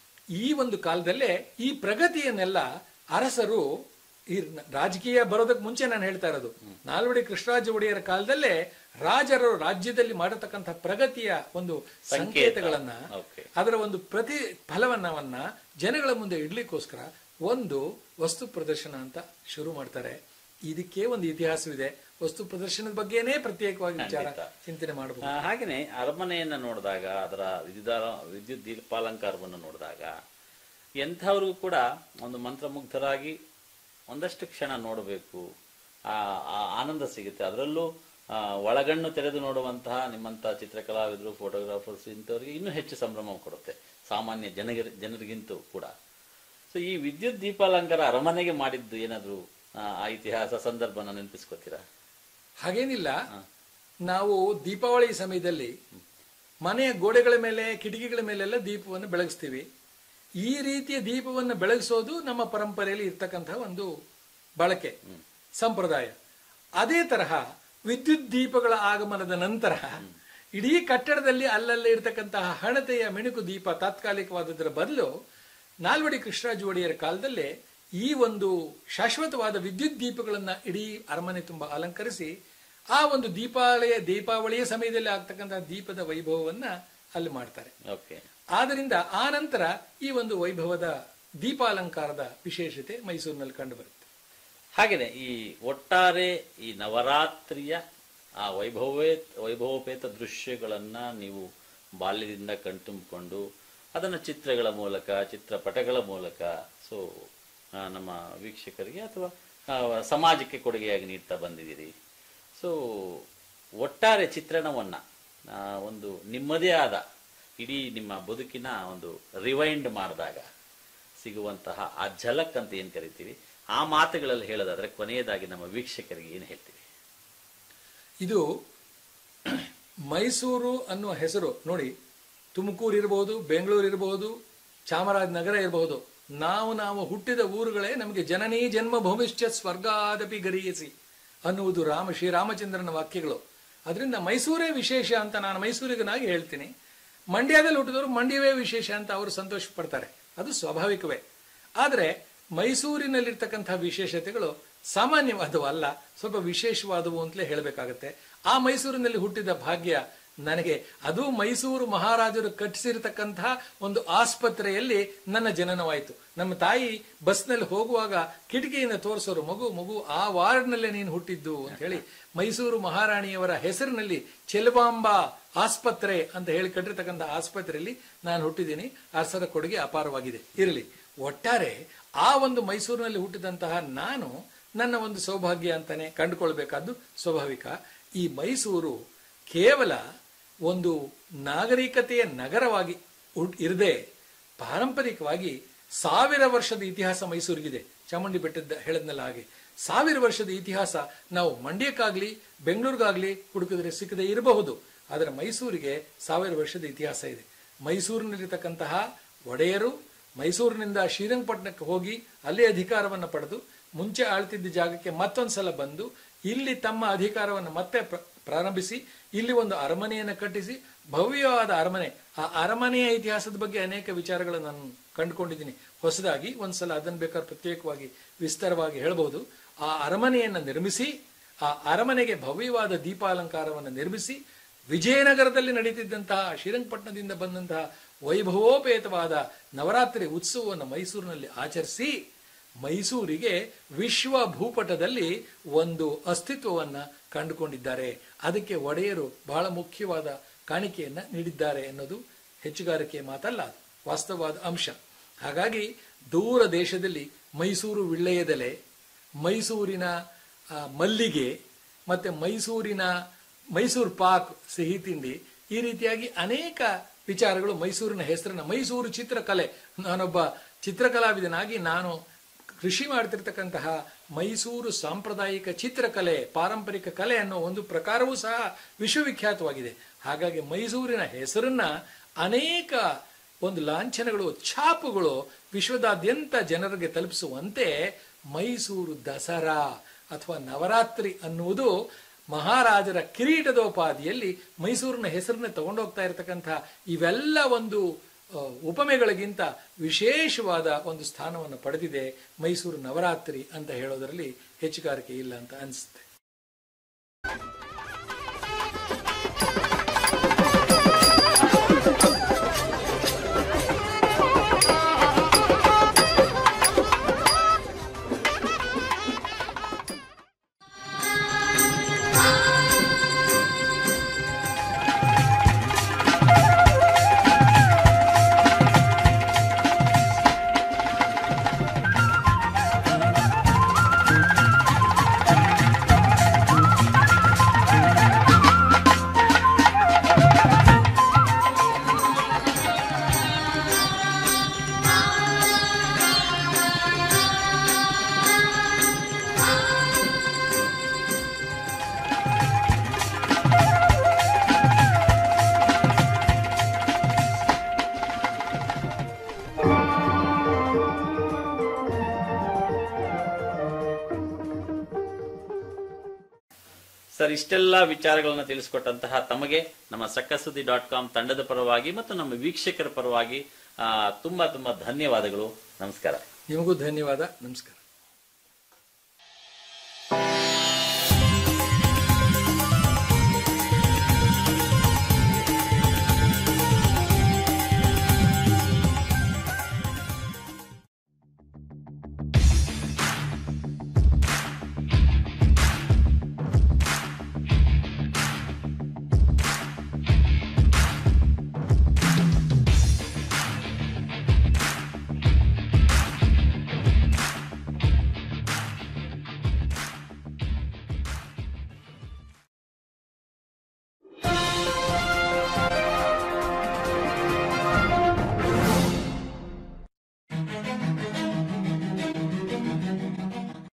ಈ ಒಂದು ಕಾಲದಲ್ಲೇ ಈ ಪ್ರಗತಿಯನ್ನೆಲ್ಲ ಅರಸರು ಈ ರಾಜಕೀಯ ಬರೋದಕ್ಕೆ ಮುಂಚೆ ನಾನು ಹೇಳ್ತಾ ಇರೋದು ನಾಲ್ವಡಿ ಕೃಷ್ಣರಾಜ ಒಡೆಯರ ಕಾಲದಲ್ಲೇ ರಾಜರು ರಾಜ್ಯದಲ್ಲಿ ಮಾಡತಕ್ಕಂಥ ಪ್ರಗತಿಯ ಒಂದು ಸಂಕೇತಗಳನ್ನ ಓಕೆ ಅದರ ಒಂದು ಪ್ರತಿ ಫಲವನ್ನವನ್ನ ಜನಗಳ ಮುಂದೆ ಇಡ್ಲಿಕ್ಕೋಸ್ಕರ ಒಂದು ವಸ್ತು ಪ್ರದರ್ಶನ ಅಂತ ಶುರು ಮಾಡ್ತಾರೆ ಇದಕ್ಕೆ ಒಂದು ಇತಿಹಾಸವಿದೆ ವಸ್ತು ಪ್ರದರ್ಶನದ ಬಗ್ಗೆನೇ ಪ್ರತ್ಯೇಕವಾಗಿ ವಿಚಾರ ಖಂಡಿತ. ಚಿಂತನೆ ಮಾಡಬಹುದು ಆ, ಹಾಗೇನೆ ಅರಮನೆಯನ್ನ ನೋಡಿದಾಗ ಅದರ ವಿದ್ಯುದಾರ ವಿದ್ಯುತ್ ದೀಪಾಲಂಕಾರವನ್ನು ನೋಡಿದಾಗ ಎಂಥವ್ರಿಗೂ ಕೂಡ ಒಂದು ಮಂತ್ರಮುಗ್ಧರಾಗಿ ಒಂದಷ್ಟು ಕ್ಷಣ ನೋಡಬೇಕು ಆ ಆ ಆನಂದ ಸಿಗುತ್ತೆ ಅದರಲ್ಲೂ ಆ, ಒಳಗಣ್ಣು ತೆರೆದು ನೋಡುವಂತಹ ನಿಮ್ಮಂತಹ ಚಿತ್ರಕಲಾವಿದರು ಫೋಟೋಗ್ರಾಫರ್ಸ್ ಇಂಥವ್ರಿಗೆ ಇನ್ನೂ ಹೆಚ್ಚು ಸಂಭ್ರಮ ಕೊಡುತ್ತೆ ಸಾಮಾನ್ಯ ಜನಗರ ಜನರಿಗಿಂತೂ ಕೂಡ ಸೊ ಈ ವಿದ್ಯುತ್ ದೀಪಾಲಂಕಾರ ಅರಮನೆಗೆ ಮಾಡಿದ್ದು ಏನಾದ್ರು ಆ, ಆ ಇತಿಹಾಸ ಸಂದರ್ಭನ ನೆನಪಿಸ್ಕೊತೀರಾ ಹಾಗೇನಿಲ್ಲ ನಾವು ದೀಪಾವಳಿ ಸಮಯದಲ್ಲಿ ಮನೆಯ ಗೋಡೆಗಳ ಮೇಲೆ ಕಿಟಕಿಗಳ ಮೇಲೆಲ್ಲ ದೀಪವನ್ನು ಬೆಳಗಿಸ್ತೀವಿ ಈ ರೀತಿಯ ದೀಪವನ್ನು ಬೆಳಗಿಸೋದು ನಮ್ಮ ಪರಂಪರೆಯಲ್ಲಿ ಇರ್ತಕ್ಕಂತಹ ಒಂದು ಬಳಕೆ ಸಂಪ್ರದಾಯ ಅದೇ ತರಹ ವಿದ್ಯುತ್ ದೀಪಗಳ ಆಗಮನದ ನಂತರ ಇಡೀ ಕಟ್ಟಡದಲ್ಲಿ ಅಲ್ಲಲ್ಲೇ ಇರತಕ್ಕಂತಹ ಹಣತೆಯ ಮಿಣುಕು ದೀಪ ತಾತ್ಕಾಲಿಕವಾದದರ ಬದಲು ನಾಲ್ವಡಿ ಕೃಷ್ಣರಾಜ ಒಡೆಯರ ಕಾಲದಲ್ಲೇ ಈ ಒಂದು ಶಾಶ್ವತವಾದ ವಿದ್ಯುತ್ ದೀಪಗಳನ್ನ ಇಡೀ ಅರಮನೆ ತುಂಬಾ ಅಲಂಕರಿಸಿ ಆ ಒಂದು ದೀಪಾವಳಿಯ ದೀಪಾವಳಿಯ ಸಮಯದಲ್ಲಿ ಆಗ್ತಕ್ಕಂತಹ ದೀಪದ ವೈಭವವನ್ನ ಅಲ್ಲಿ ಮಾಡ್ತಾರೆ ಓಕೆ ಆದ್ದರಿಂದ ಆ ನಂತರ ಈ ಒಂದು ವೈಭವದ ದೀಪಾಲಂಕಾರದ ವಿಶೇಷತೆ ಮೈಸೂರಿನಲ್ಲಿ ಕಂಡು ಬರುತ್ತೆ ಹಾಗೇನೆ ಈ ಒಟ್ಟಾರೆ ಈ ನವರಾತ್ರಿಯ ಆ ವೈಭವೇ ವೈಭವೋಪೇತ ದೃಶ್ಯಗಳನ್ನ ನೀವು ಬಾಲ್ಯದಿಂದ ಕಣ್ತುಂಬಿಕೊಂಡು ಅದನ್ನು ಚಿತ್ರಗಳ ಮೂಲಕ ಚಿತ್ರಪಟಗಳ ಮೂಲಕ ಸೊ ನಮ್ಮ ವೀಕ್ಷಕರಿಗೆ ಅಥವಾ ಆ, ಸಮಾಜಕ್ಕೆ ಕೊಡುಗೆಯಾಗಿ ನೀಡ್ತಾ ಬಂದಿದ್ದೀರಿ ಸೊ ಒಟ್ಟಾರೆ ಚಿತ್ರಣವನ್ನ ಆ, ಒಂದು ನಿಮ್ಮದೇ ಆದ ಇಡೀ ನಿಮ್ಮ ಬದುಕಿನ ಒಂದು ರಿವೈಂಡ್ ಮಾಡಿದಾಗ ಸಿಗುವಂತಹ ಆ ಝಲಕ್ ಅಂತ ಏನ್ ಕರಿತೀವಿ ಆ ಮಾತುಗಳಲ್ಲಿ ಹೇಳೋದಾದ್ರೆ ಕೊನೆಯದಾಗಿ ನಮ್ಮ ವೀಕ್ಷಕರಿಗೆ ಏನು ಹೇಳ್ತೀವಿ ಇದು ಮೈಸೂರು ಅನ್ನುವ ಹೆಸರು ನೋಡಿ ತುಮಕೂರು ಇರಬಹುದು ಬೆಂಗಳೂರು ಇರಬಹುದು ಚಾಮರಾಜನಗರ ಇರಬಹುದು ನಾವು ನಾವು ಹುಟ್ಟಿದ ಊರುಗಳೇ ನಮಗೆ ಜನನೀ ಜನ್ಮ ಭೂಮಿಶ್ಚ ಸ್ವರ್ಗಾದಪಿ ಗರಿಯಿಸಿ ಅನ್ನುವುದು ರಾಮ ಶ್ರೀರಾಮಚಂದ್ರನ ವಾಕ್ಯಗಳು ಅದರಿಂದ ಮೈಸೂರೇ ವಿಶೇಷ ಅಂತ ನಾನು ಮೈಸೂರಿಗನಾಗಿ ಹೇಳ್ತೀನಿ ಮಂಡ್ಯದಲ್ಲಿ ಹುಟ್ಟಿದವರು ಮಂಡ್ಯವೇ ವಿಶೇಷ ಅಂತ ಅವರು ಸಂತೋಷ ಪಡ್ತಾರೆ ಅದು ಸ್ವಾಭಾವಿಕವೇ ಆದರೆ ಮೈಸೂರಿನಲ್ಲಿರ್ತಕ್ಕಂಥ ವಿಶೇಷತೆಗಳು ಸಾಮಾನ್ಯವಾದವು ಅಲ್ಲ ಸ್ವಲ್ಪ ವಿಶೇಷವಾದವು ಅಂತಲೇ ಹೇಳಬೇಕಾಗತ್ತೆ ಆ ಮೈಸೂರಿನಲ್ಲಿ ಹುಟ್ಟಿದ ಭಾಗ್ಯ ನನಗೆ ಅದು ಮೈಸೂರು ಮಹಾರಾಜರು ಕಟ್ಟಿಸಿರತಕ್ಕಂತಹ ಒಂದು ಆಸ್ಪತ್ರೆಯಲ್ಲಿ ನನ್ನ ಜನನವಾಯಿತು ನಮ್ಮ ತಾಯಿ ಬಸ್ನಲ್ಲಿ ಹೋಗುವಾಗ ಕಿಟಕಿಯಿಂದ ತೋರಿಸೋರು ಮಗು ಮಗು ಆ ವಾರ್ಡ್ನಲ್ಲೇ ನೀನು ಹುಟ್ಟಿದ್ದು ಅಂತ ಹೇಳಿ ಮೈಸೂರು ಮಹಾರಾಣಿಯವರ ಹೆಸರಿನಲ್ಲಿ ಚೆಲುವಾಂಬ ಆಸ್ಪತ್ರೆ ಅಂತ ಹೇಳಿ ಕಟ್ಟಿರ್ತಕ್ಕಂಥ ಆಸ್ಪತ್ರೆಯಲ್ಲಿ ನಾನು ಹುಟ್ಟಿದ್ದೀನಿ ಅರಸರ ಕೊಡುಗೆ ಅಪಾರವಾಗಿದೆ ಇರಲಿ ಒಟ್ಟಾರೆ ಆ ಒಂದು ಮೈಸೂರಿನಲ್ಲಿ ಹುಟ್ಟಿದಂತಹ ನಾನು ನನ್ನ ಒಂದು ಸೌಭಾಗ್ಯ ಅಂತಾನೆ ಕಂಡುಕೊಳ್ಬೇಕಾದ್ದು ಸ್ವಾಭಾವಿಕ ಈ ಮೈಸೂರು ಕೇವಲ ಒಂದು ನಾಗರಿಕತೆಯ ನಗರವಾಗಿ ಉಟ್- ಇರದೆ ಪಾರಂಪರಿಕವಾಗಿ ಸಾವಿರ ವರ್ಷದ ಇತಿಹಾಸ ಮೈಸೂರಿಗಿದೆ ಚಾಮುಂಡಿ ಬೆಟ್ಟದ ಹೇಳದ್ನಲ್ಲ ಹಾಗೆ ಸಾವಿರ ವರ್ಷದ ಇತಿಹಾಸ ನಾವು ಮಂಡ್ಯಕ್ಕಾಗ್ಲಿ ಬೆಂಗಳೂರಿಗಾಗ್ಲಿ ಹುಡುಕಿದ್ರೆ ಸಿಕ್ಕದೆ ಇರಬಹುದು ಆದರೆ ಮೈಸೂರಿಗೆ ಸಾವಿರ ವರ್ಷದ ಇತಿಹಾಸ ಇದೆ ಮೈಸೂರಿನಲ್ಲಿರ್ತಕ್ಕಂತಹ ಒಡೆಯರು ಮೈಸೂರಿನಿಂದ ಶ್ರೀರಂಗಪಟ್ಟಣಕ್ಕೆ ಹೋಗಿ ಅಲ್ಲೇ ಅಧಿಕಾರವನ್ನು ಪಡೆದು ಮುಂಚೆ ಆಳ್ತಿದ್ದ ಜಾಗಕ್ಕೆ ಮತ್ತೊಂದು ಸಲ ಬಂದು ಇಲ್ಲಿ ತಮ್ಮ ಅಧಿಕಾರವನ್ನು ಮತ್ತೆ ಪ್ರ- ಪ್ರಾರಂಭಿಸಿ ಇಲ್ಲಿ ಒಂದು ಅರಮನೆಯನ್ನು ಕಟ್ಟಿಸಿ ಭವ್ಯವಾದ ಅರಮನೆ ಆ ಅರಮನೆಯ ಇತಿಹಾಸದ ಬಗ್ಗೆ ಅನೇಕ ವಿಚಾರಗಳನ್ನು ನಾನು ಕಂಡುಕೊಂಡಿದ್ದೀನಿ ಹೊಸದಾಗಿ ಒಂದ್ಸಲ ಅದನ್ನು ಬೇಕಾದ್ರೆ ಪ್ರತ್ಯೇಕವಾಗಿ ವಿಸ್ತಾರವಾಗಿ ಹೇಳಬಹುದು ಆ ಅರಮನೆಯನ್ನು ನಿರ್ಮಿಸಿ ಆ ಅರಮನೆಗೆ ಭವ್ಯವಾದ ದೀಪಾಲಂಕಾರವನ್ನು ನಿರ್ಮಿಸಿ ವಿಜಯನಗರದಲ್ಲಿ ನಡೀತಿದ್ದಂತಹ ಶ್ರೀರಂಗಪಟ್ಟಣದಿಂದ ಬಂದಂತಹ ವೈಭವೋಪೇತವಾದ ನವರಾತ್ರಿ ಉತ್ಸವವನ್ನು ಮೈಸೂರಿನಲ್ಲಿ ಆಚರಿಸಿ ಮೈಸೂರಿಗೆ ವಿಶ್ವ ಭೂಪಟದಲ್ಲಿ ಒಂದು ಅಸ್ತಿತ್ವವನ್ನ ಕಂಡುಕೊಂಡಿದ್ದಾರೆ ಅದಕ್ಕೆ ಒಡೆಯರು ಬಹಳ ಮುಖ್ಯವಾದ ಕಾಣಿಕೆಯನ್ನ ನೀಡಿದ್ದಾರೆ ಅನ್ನೋದು ಹೆಚ್ಚುಗಾರಿಕೆಯ ಮಾತಲ್ಲ ಅದು ವಾಸ್ತವವಾದ ಅಂಶ ಹಾಗಾಗಿ ದೂರ ದೇಶದಲ್ಲಿ ಮೈಸೂರು ವಿಳ್ಳೆಯದೆಲೆ ಮೈಸೂರಿನ ಆ, ಮಲ್ಲಿಗೆ ಮತ್ತೆ ಮೈಸೂರಿನ ಮೈಸೂರು ಪಾಕ್ ಸಿಹಿ ತಿಂಡಿ ಈ ರೀತಿಯಾಗಿ ಅನೇಕ ವಿಚಾರಗಳು ಮೈಸೂರಿನ ಹೆಸರನ್ನ ಮೈಸೂರು ಚಿತ್ರಕಲೆ ನಾನೊಬ್ಬ ಚಿತ್ರಕಲಾವಿದನಾಗಿ ನಾನು ಕೃಷಿ ಮಾಡ್ತಿರ್ತಕ್ಕಂತಹ ಮೈಸೂರು ಸಾಂಪ್ರದಾಯಿಕ ಚಿತ್ರಕಲೆ ಪಾರಂಪರಿಕ ಕಲೆ ಅನ್ನೋ ಒಂದು ಪ್ರಕಾರವೂ ಸಹ ವಿಶ್ವವಿಖ್ಯಾತವಾಗಿದೆ ಹಾಗಾಗಿ ಮೈಸೂರಿನ ಹೆಸರನ್ನ ಅನೇಕ ಒಂದು ಲಾಂಛನಗಳು ಛಾಪುಗಳು ವಿಶ್ವದಾದ್ಯಂತ ಜನರಿಗೆ ತಲುಪಿಸುವಂತೆ ಮೈಸೂರು ದಸರಾ ಅಥವಾ ನವರಾತ್ರಿ ಅನ್ನುವುದು ಮಹಾರಾಜರ ಕಿರೀಟದೋಪಾದಿಯಲ್ಲಿ ಮೈಸೂರಿನ ಹೆಸರನ್ನ ತಗೊಂಡೋಗ್ತಾ ಇರತಕ್ಕಂಥ ಇವೆಲ್ಲ ಒಂದು ಆ, ಉಪಮೆಗಳಿಗಿಂತ ವಿಶೇಷವಾದ ಒಂದು ಸ್ಥಾನವನ್ನು ಪಡೆದಿದೆ ಮೈಸೂರು ನವರಾತ್ರಿ ಅಂತ ಹೇಳೋದರಲ್ಲಿ ಹೆಚ್ಚುಗಾರಿಕೆ ಇಲ್ಲ ಅಂತ ಅನಿಸುತ್ತೆ ಸರ್ ಇಷ್ಟೆಲ್ಲ ವಿಚಾರಗಳನ್ನ ತಿಳಿಸಿಕೊಟ್ಟಂತಹ ತಮಗೆ ನಮ್ಮ ಸಕ್ಕಸುದ್ದಿ ಡಾಟ್ ಕಾಮ್ ತಂಡದ ಪರವಾಗಿ ಮತ್ತು ನಮ್ಮ ವೀಕ್ಷಕರ ಪರವಾಗಿ ಆ, ತುಂಬಾ ತುಂಬಾ ಧನ್ಯವಾದಗಳು ನಮಸ್ಕಾರ ನಿಮಗೂ ಧನ್ಯವಾದ ನಮಸ್ಕಾರ